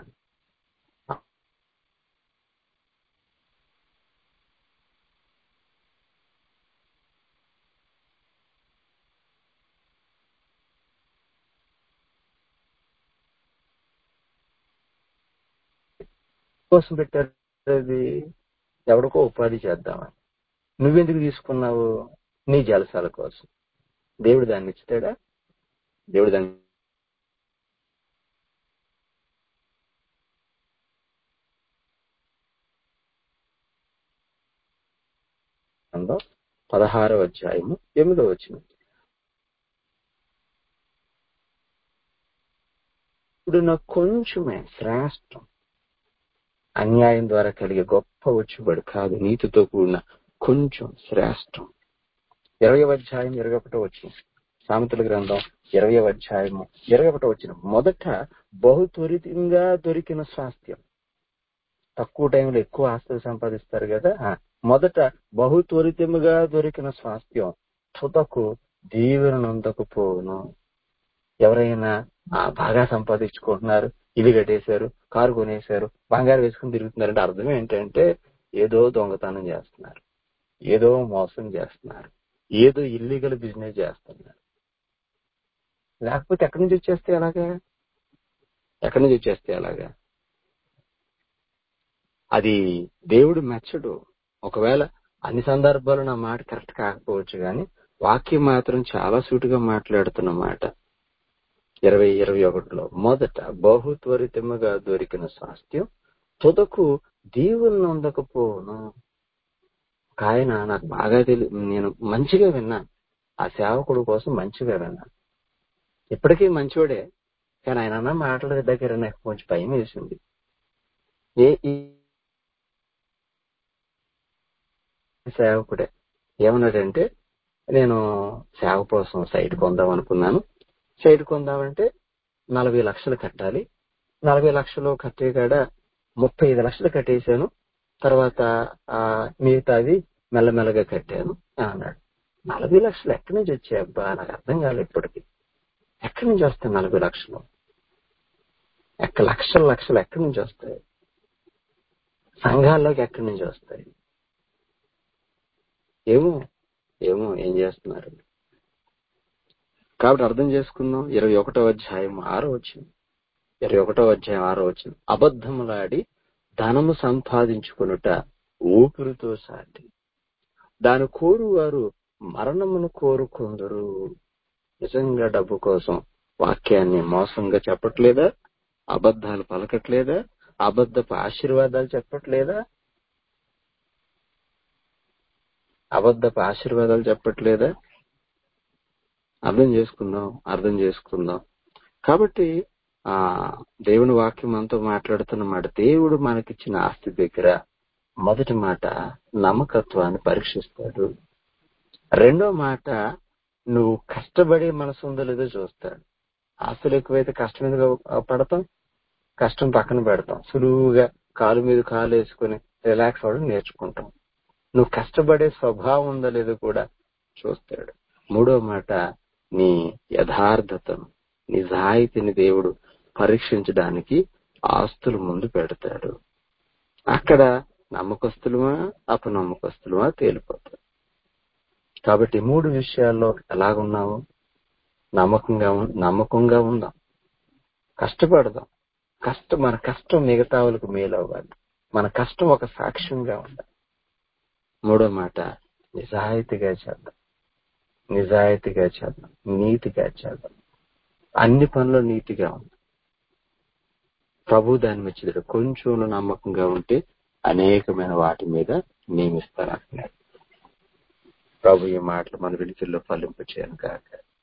కోసం పెట్టారు అది ఎవడికో ఉపాధి చేద్దామని నువ్వెందుకు తీసుకున్నావు నీ జలసాల కోసం దేవుడు దాన్ని ఇస్తాడా దేవుడు దాన్ని గ్రంథం పదహారవ అధ్యాయము ఎనిమిదో వచ్చిన ఇప్పుడు నాకు కొంచెమే శ్రేష్టం అన్యాయం ద్వారా కలిగే గొప్ప వచ్చుబడి కాదు నీతితో కూడిన కొంచెం శ్రేష్టం ఇరవై అధ్యాయం ఇరవై ఒకటో వచ్చిన సామెతల గ్రంథం ఇరవై అధ్యాయము ఇరవై ఒకటో వచ్చిన మొదట బహు త్వరితంగా దొరికిన స్వాస్థ్యం తక్కువ టైంలో ఎక్కువ ఆస్తులు సంపాదిస్తారు కదా ఆ, మొదట బహు త్వరితముగా దొరికిన స్వాస్థ్యం తుదకు దీవెనందకపోను ఎవరైనా ఆ, బాగా సంపాదించుకుంటున్నారు ఇల్లు కట్టేశారు కారు కొనేశారు బంగారు వేసుకుని తిరుగుతున్నారంటే అర్థం ఏంటంటే ఏదో దొంగతనం చేస్తున్నారు ఏదో మోసం చేస్తున్నారు ఏదో ఇల్లీగల్ బిజినెస్ చేస్తున్నారు లేకపోతే ఎక్కడి నుంచి వచ్చేస్తే ఎలాగా ఎక్కడి నుంచి వచ్చేస్తే ఎలాగా అది దేవుడు మెచ్చడు ఒకవేళ అన్ని సందర్భాలు నా మాట కరెక్ట్ కాకపోవచ్చు కానీ వాక్యం మాత్రం చాలా సూటిగా మాట్లాడుతున్న మాట ఇరవై ఇరవై ఒకటిలో మొదట బహు త్వరితముగా దొరికిన స్వాస్థ్యం తుదకు దీవులను అందకపోను ఒక ఆయన నాకు బాగా తెలి నేను మంచిగా విన్నాను ఆ సేవకుడు కోసం మంచిగా విన్నాను ఇప్పటికీ మంచివాడే కానీ ఆయన అన్న మాటల దగ్గర నాకు కొంచెం భయం వేసింది ఏ ఈ సేవకుడే ఏమన్నాడంటే నేను సేవ కోసం సైట్ కొందాం అనుకున్నాను సైట్ కొందామంటే నలభై లక్షలు కట్టాలి నలభై లక్షలు కట్టే కాడ ముప్పై ఐదు లక్షలు కట్టేశాను తర్వాత ఆ మిగతాది మెల్లమెల్లగా కట్టాను అని అన్నాడు నలభై లక్షలు ఎక్కడి నుంచి వచ్చాయి అబ్బా నాకు అర్థం కాలేదు ఇప్పటికి ఎక్కడి నుంచి వస్తాయి నలభై లక్షలు ఎక్క లక్షల లక్షలు ఎక్కడి నుంచి వస్తాయి సంఘాల్లోకి ఎక్కడి నుంచి వస్తాయి ఏమో ఏమో ఏం చేస్తున్నారు కాబట్టి అర్థం చేసుకుందాం ఇరవై ఒకటో అధ్యాయం ఆరో వచ్చింది ఇరవై ఒకటో అధ్యాయం ఆరో వచ్చింది అబద్ధములాడి ధనము సంపాదించుకునుట ఊపిరితో సాటి దాని కోరు వారు మరణమును కోరుకుందరు నిజంగా డబ్బు కోసం వాక్యాన్ని మోసంగా చెప్పట్లేదా అబద్ధాలు పలకట్లేదా అబద్ధపు ఆశీర్వాదాలు చెప్పట్లేదా అబద్ధపు ఆశీర్వాదాలు చెప్పట్లేదా అర్థం చేసుకుందాం అర్థం చేసుకుందాం కాబట్టి ఆ దేవుని వాక్యం మనతో మాట్లాడుతున్న మాట దేవుడు మనకిచ్చిన ఆస్తి దగ్గర మొదటి మాట నమ్మకత్వాన్ని పరీక్షిస్తాడు రెండో మాట నువ్వు కష్టపడే మనసు ఉందో లేదో చూస్తాడు ఆస్తులు ఎక్కువైతే కష్టం మీద పడతాం కష్టం పక్కన పెడతాం సులువుగా కాలు మీద కాలు వేసుకుని రిలాక్స్ అవ్వడం నేర్చుకుంటాం నువ్వు కష్టపడే స్వభావం ఉందో లేదో కూడా చూస్తాడు మూడో మాట నీ యథార్థతను నిజాయితీని దేవుడు పరీక్షించడానికి ఆస్తులు ముందు పెడతాడు అక్కడ నమ్మకస్తులమా అపనమ్మకస్తులమా తేలిపోతాడు కాబట్టి మూడు విషయాల్లో ఎలాగున్నావు నమ్మకంగా ఉం- నమ్మకంగా ఉందాం కష్టపడదాం కష్టం మన కష్టం మిగతా వాళ్ళకు మేలు అవ్వాలి మన కష్టం ఒక సాక్ష్యంగా ఉండాలి మూడో మాట నిజాయితీగా చేద్దాం నిజాయితీగా చేద్దాం నీతిగా చేద్దాం అన్ని పనులు నీతిగా ఉంది ప్రభు దాని మెచ్చిదడు కొంచెం నమ్మకంగా ఉంటే అనేకమైన వాటి మీద నియమిస్తారు అంటున్నాడు ప్రభు ఈ మాటలు మన వెలుగుల్లో ఫలింప చేయను కాక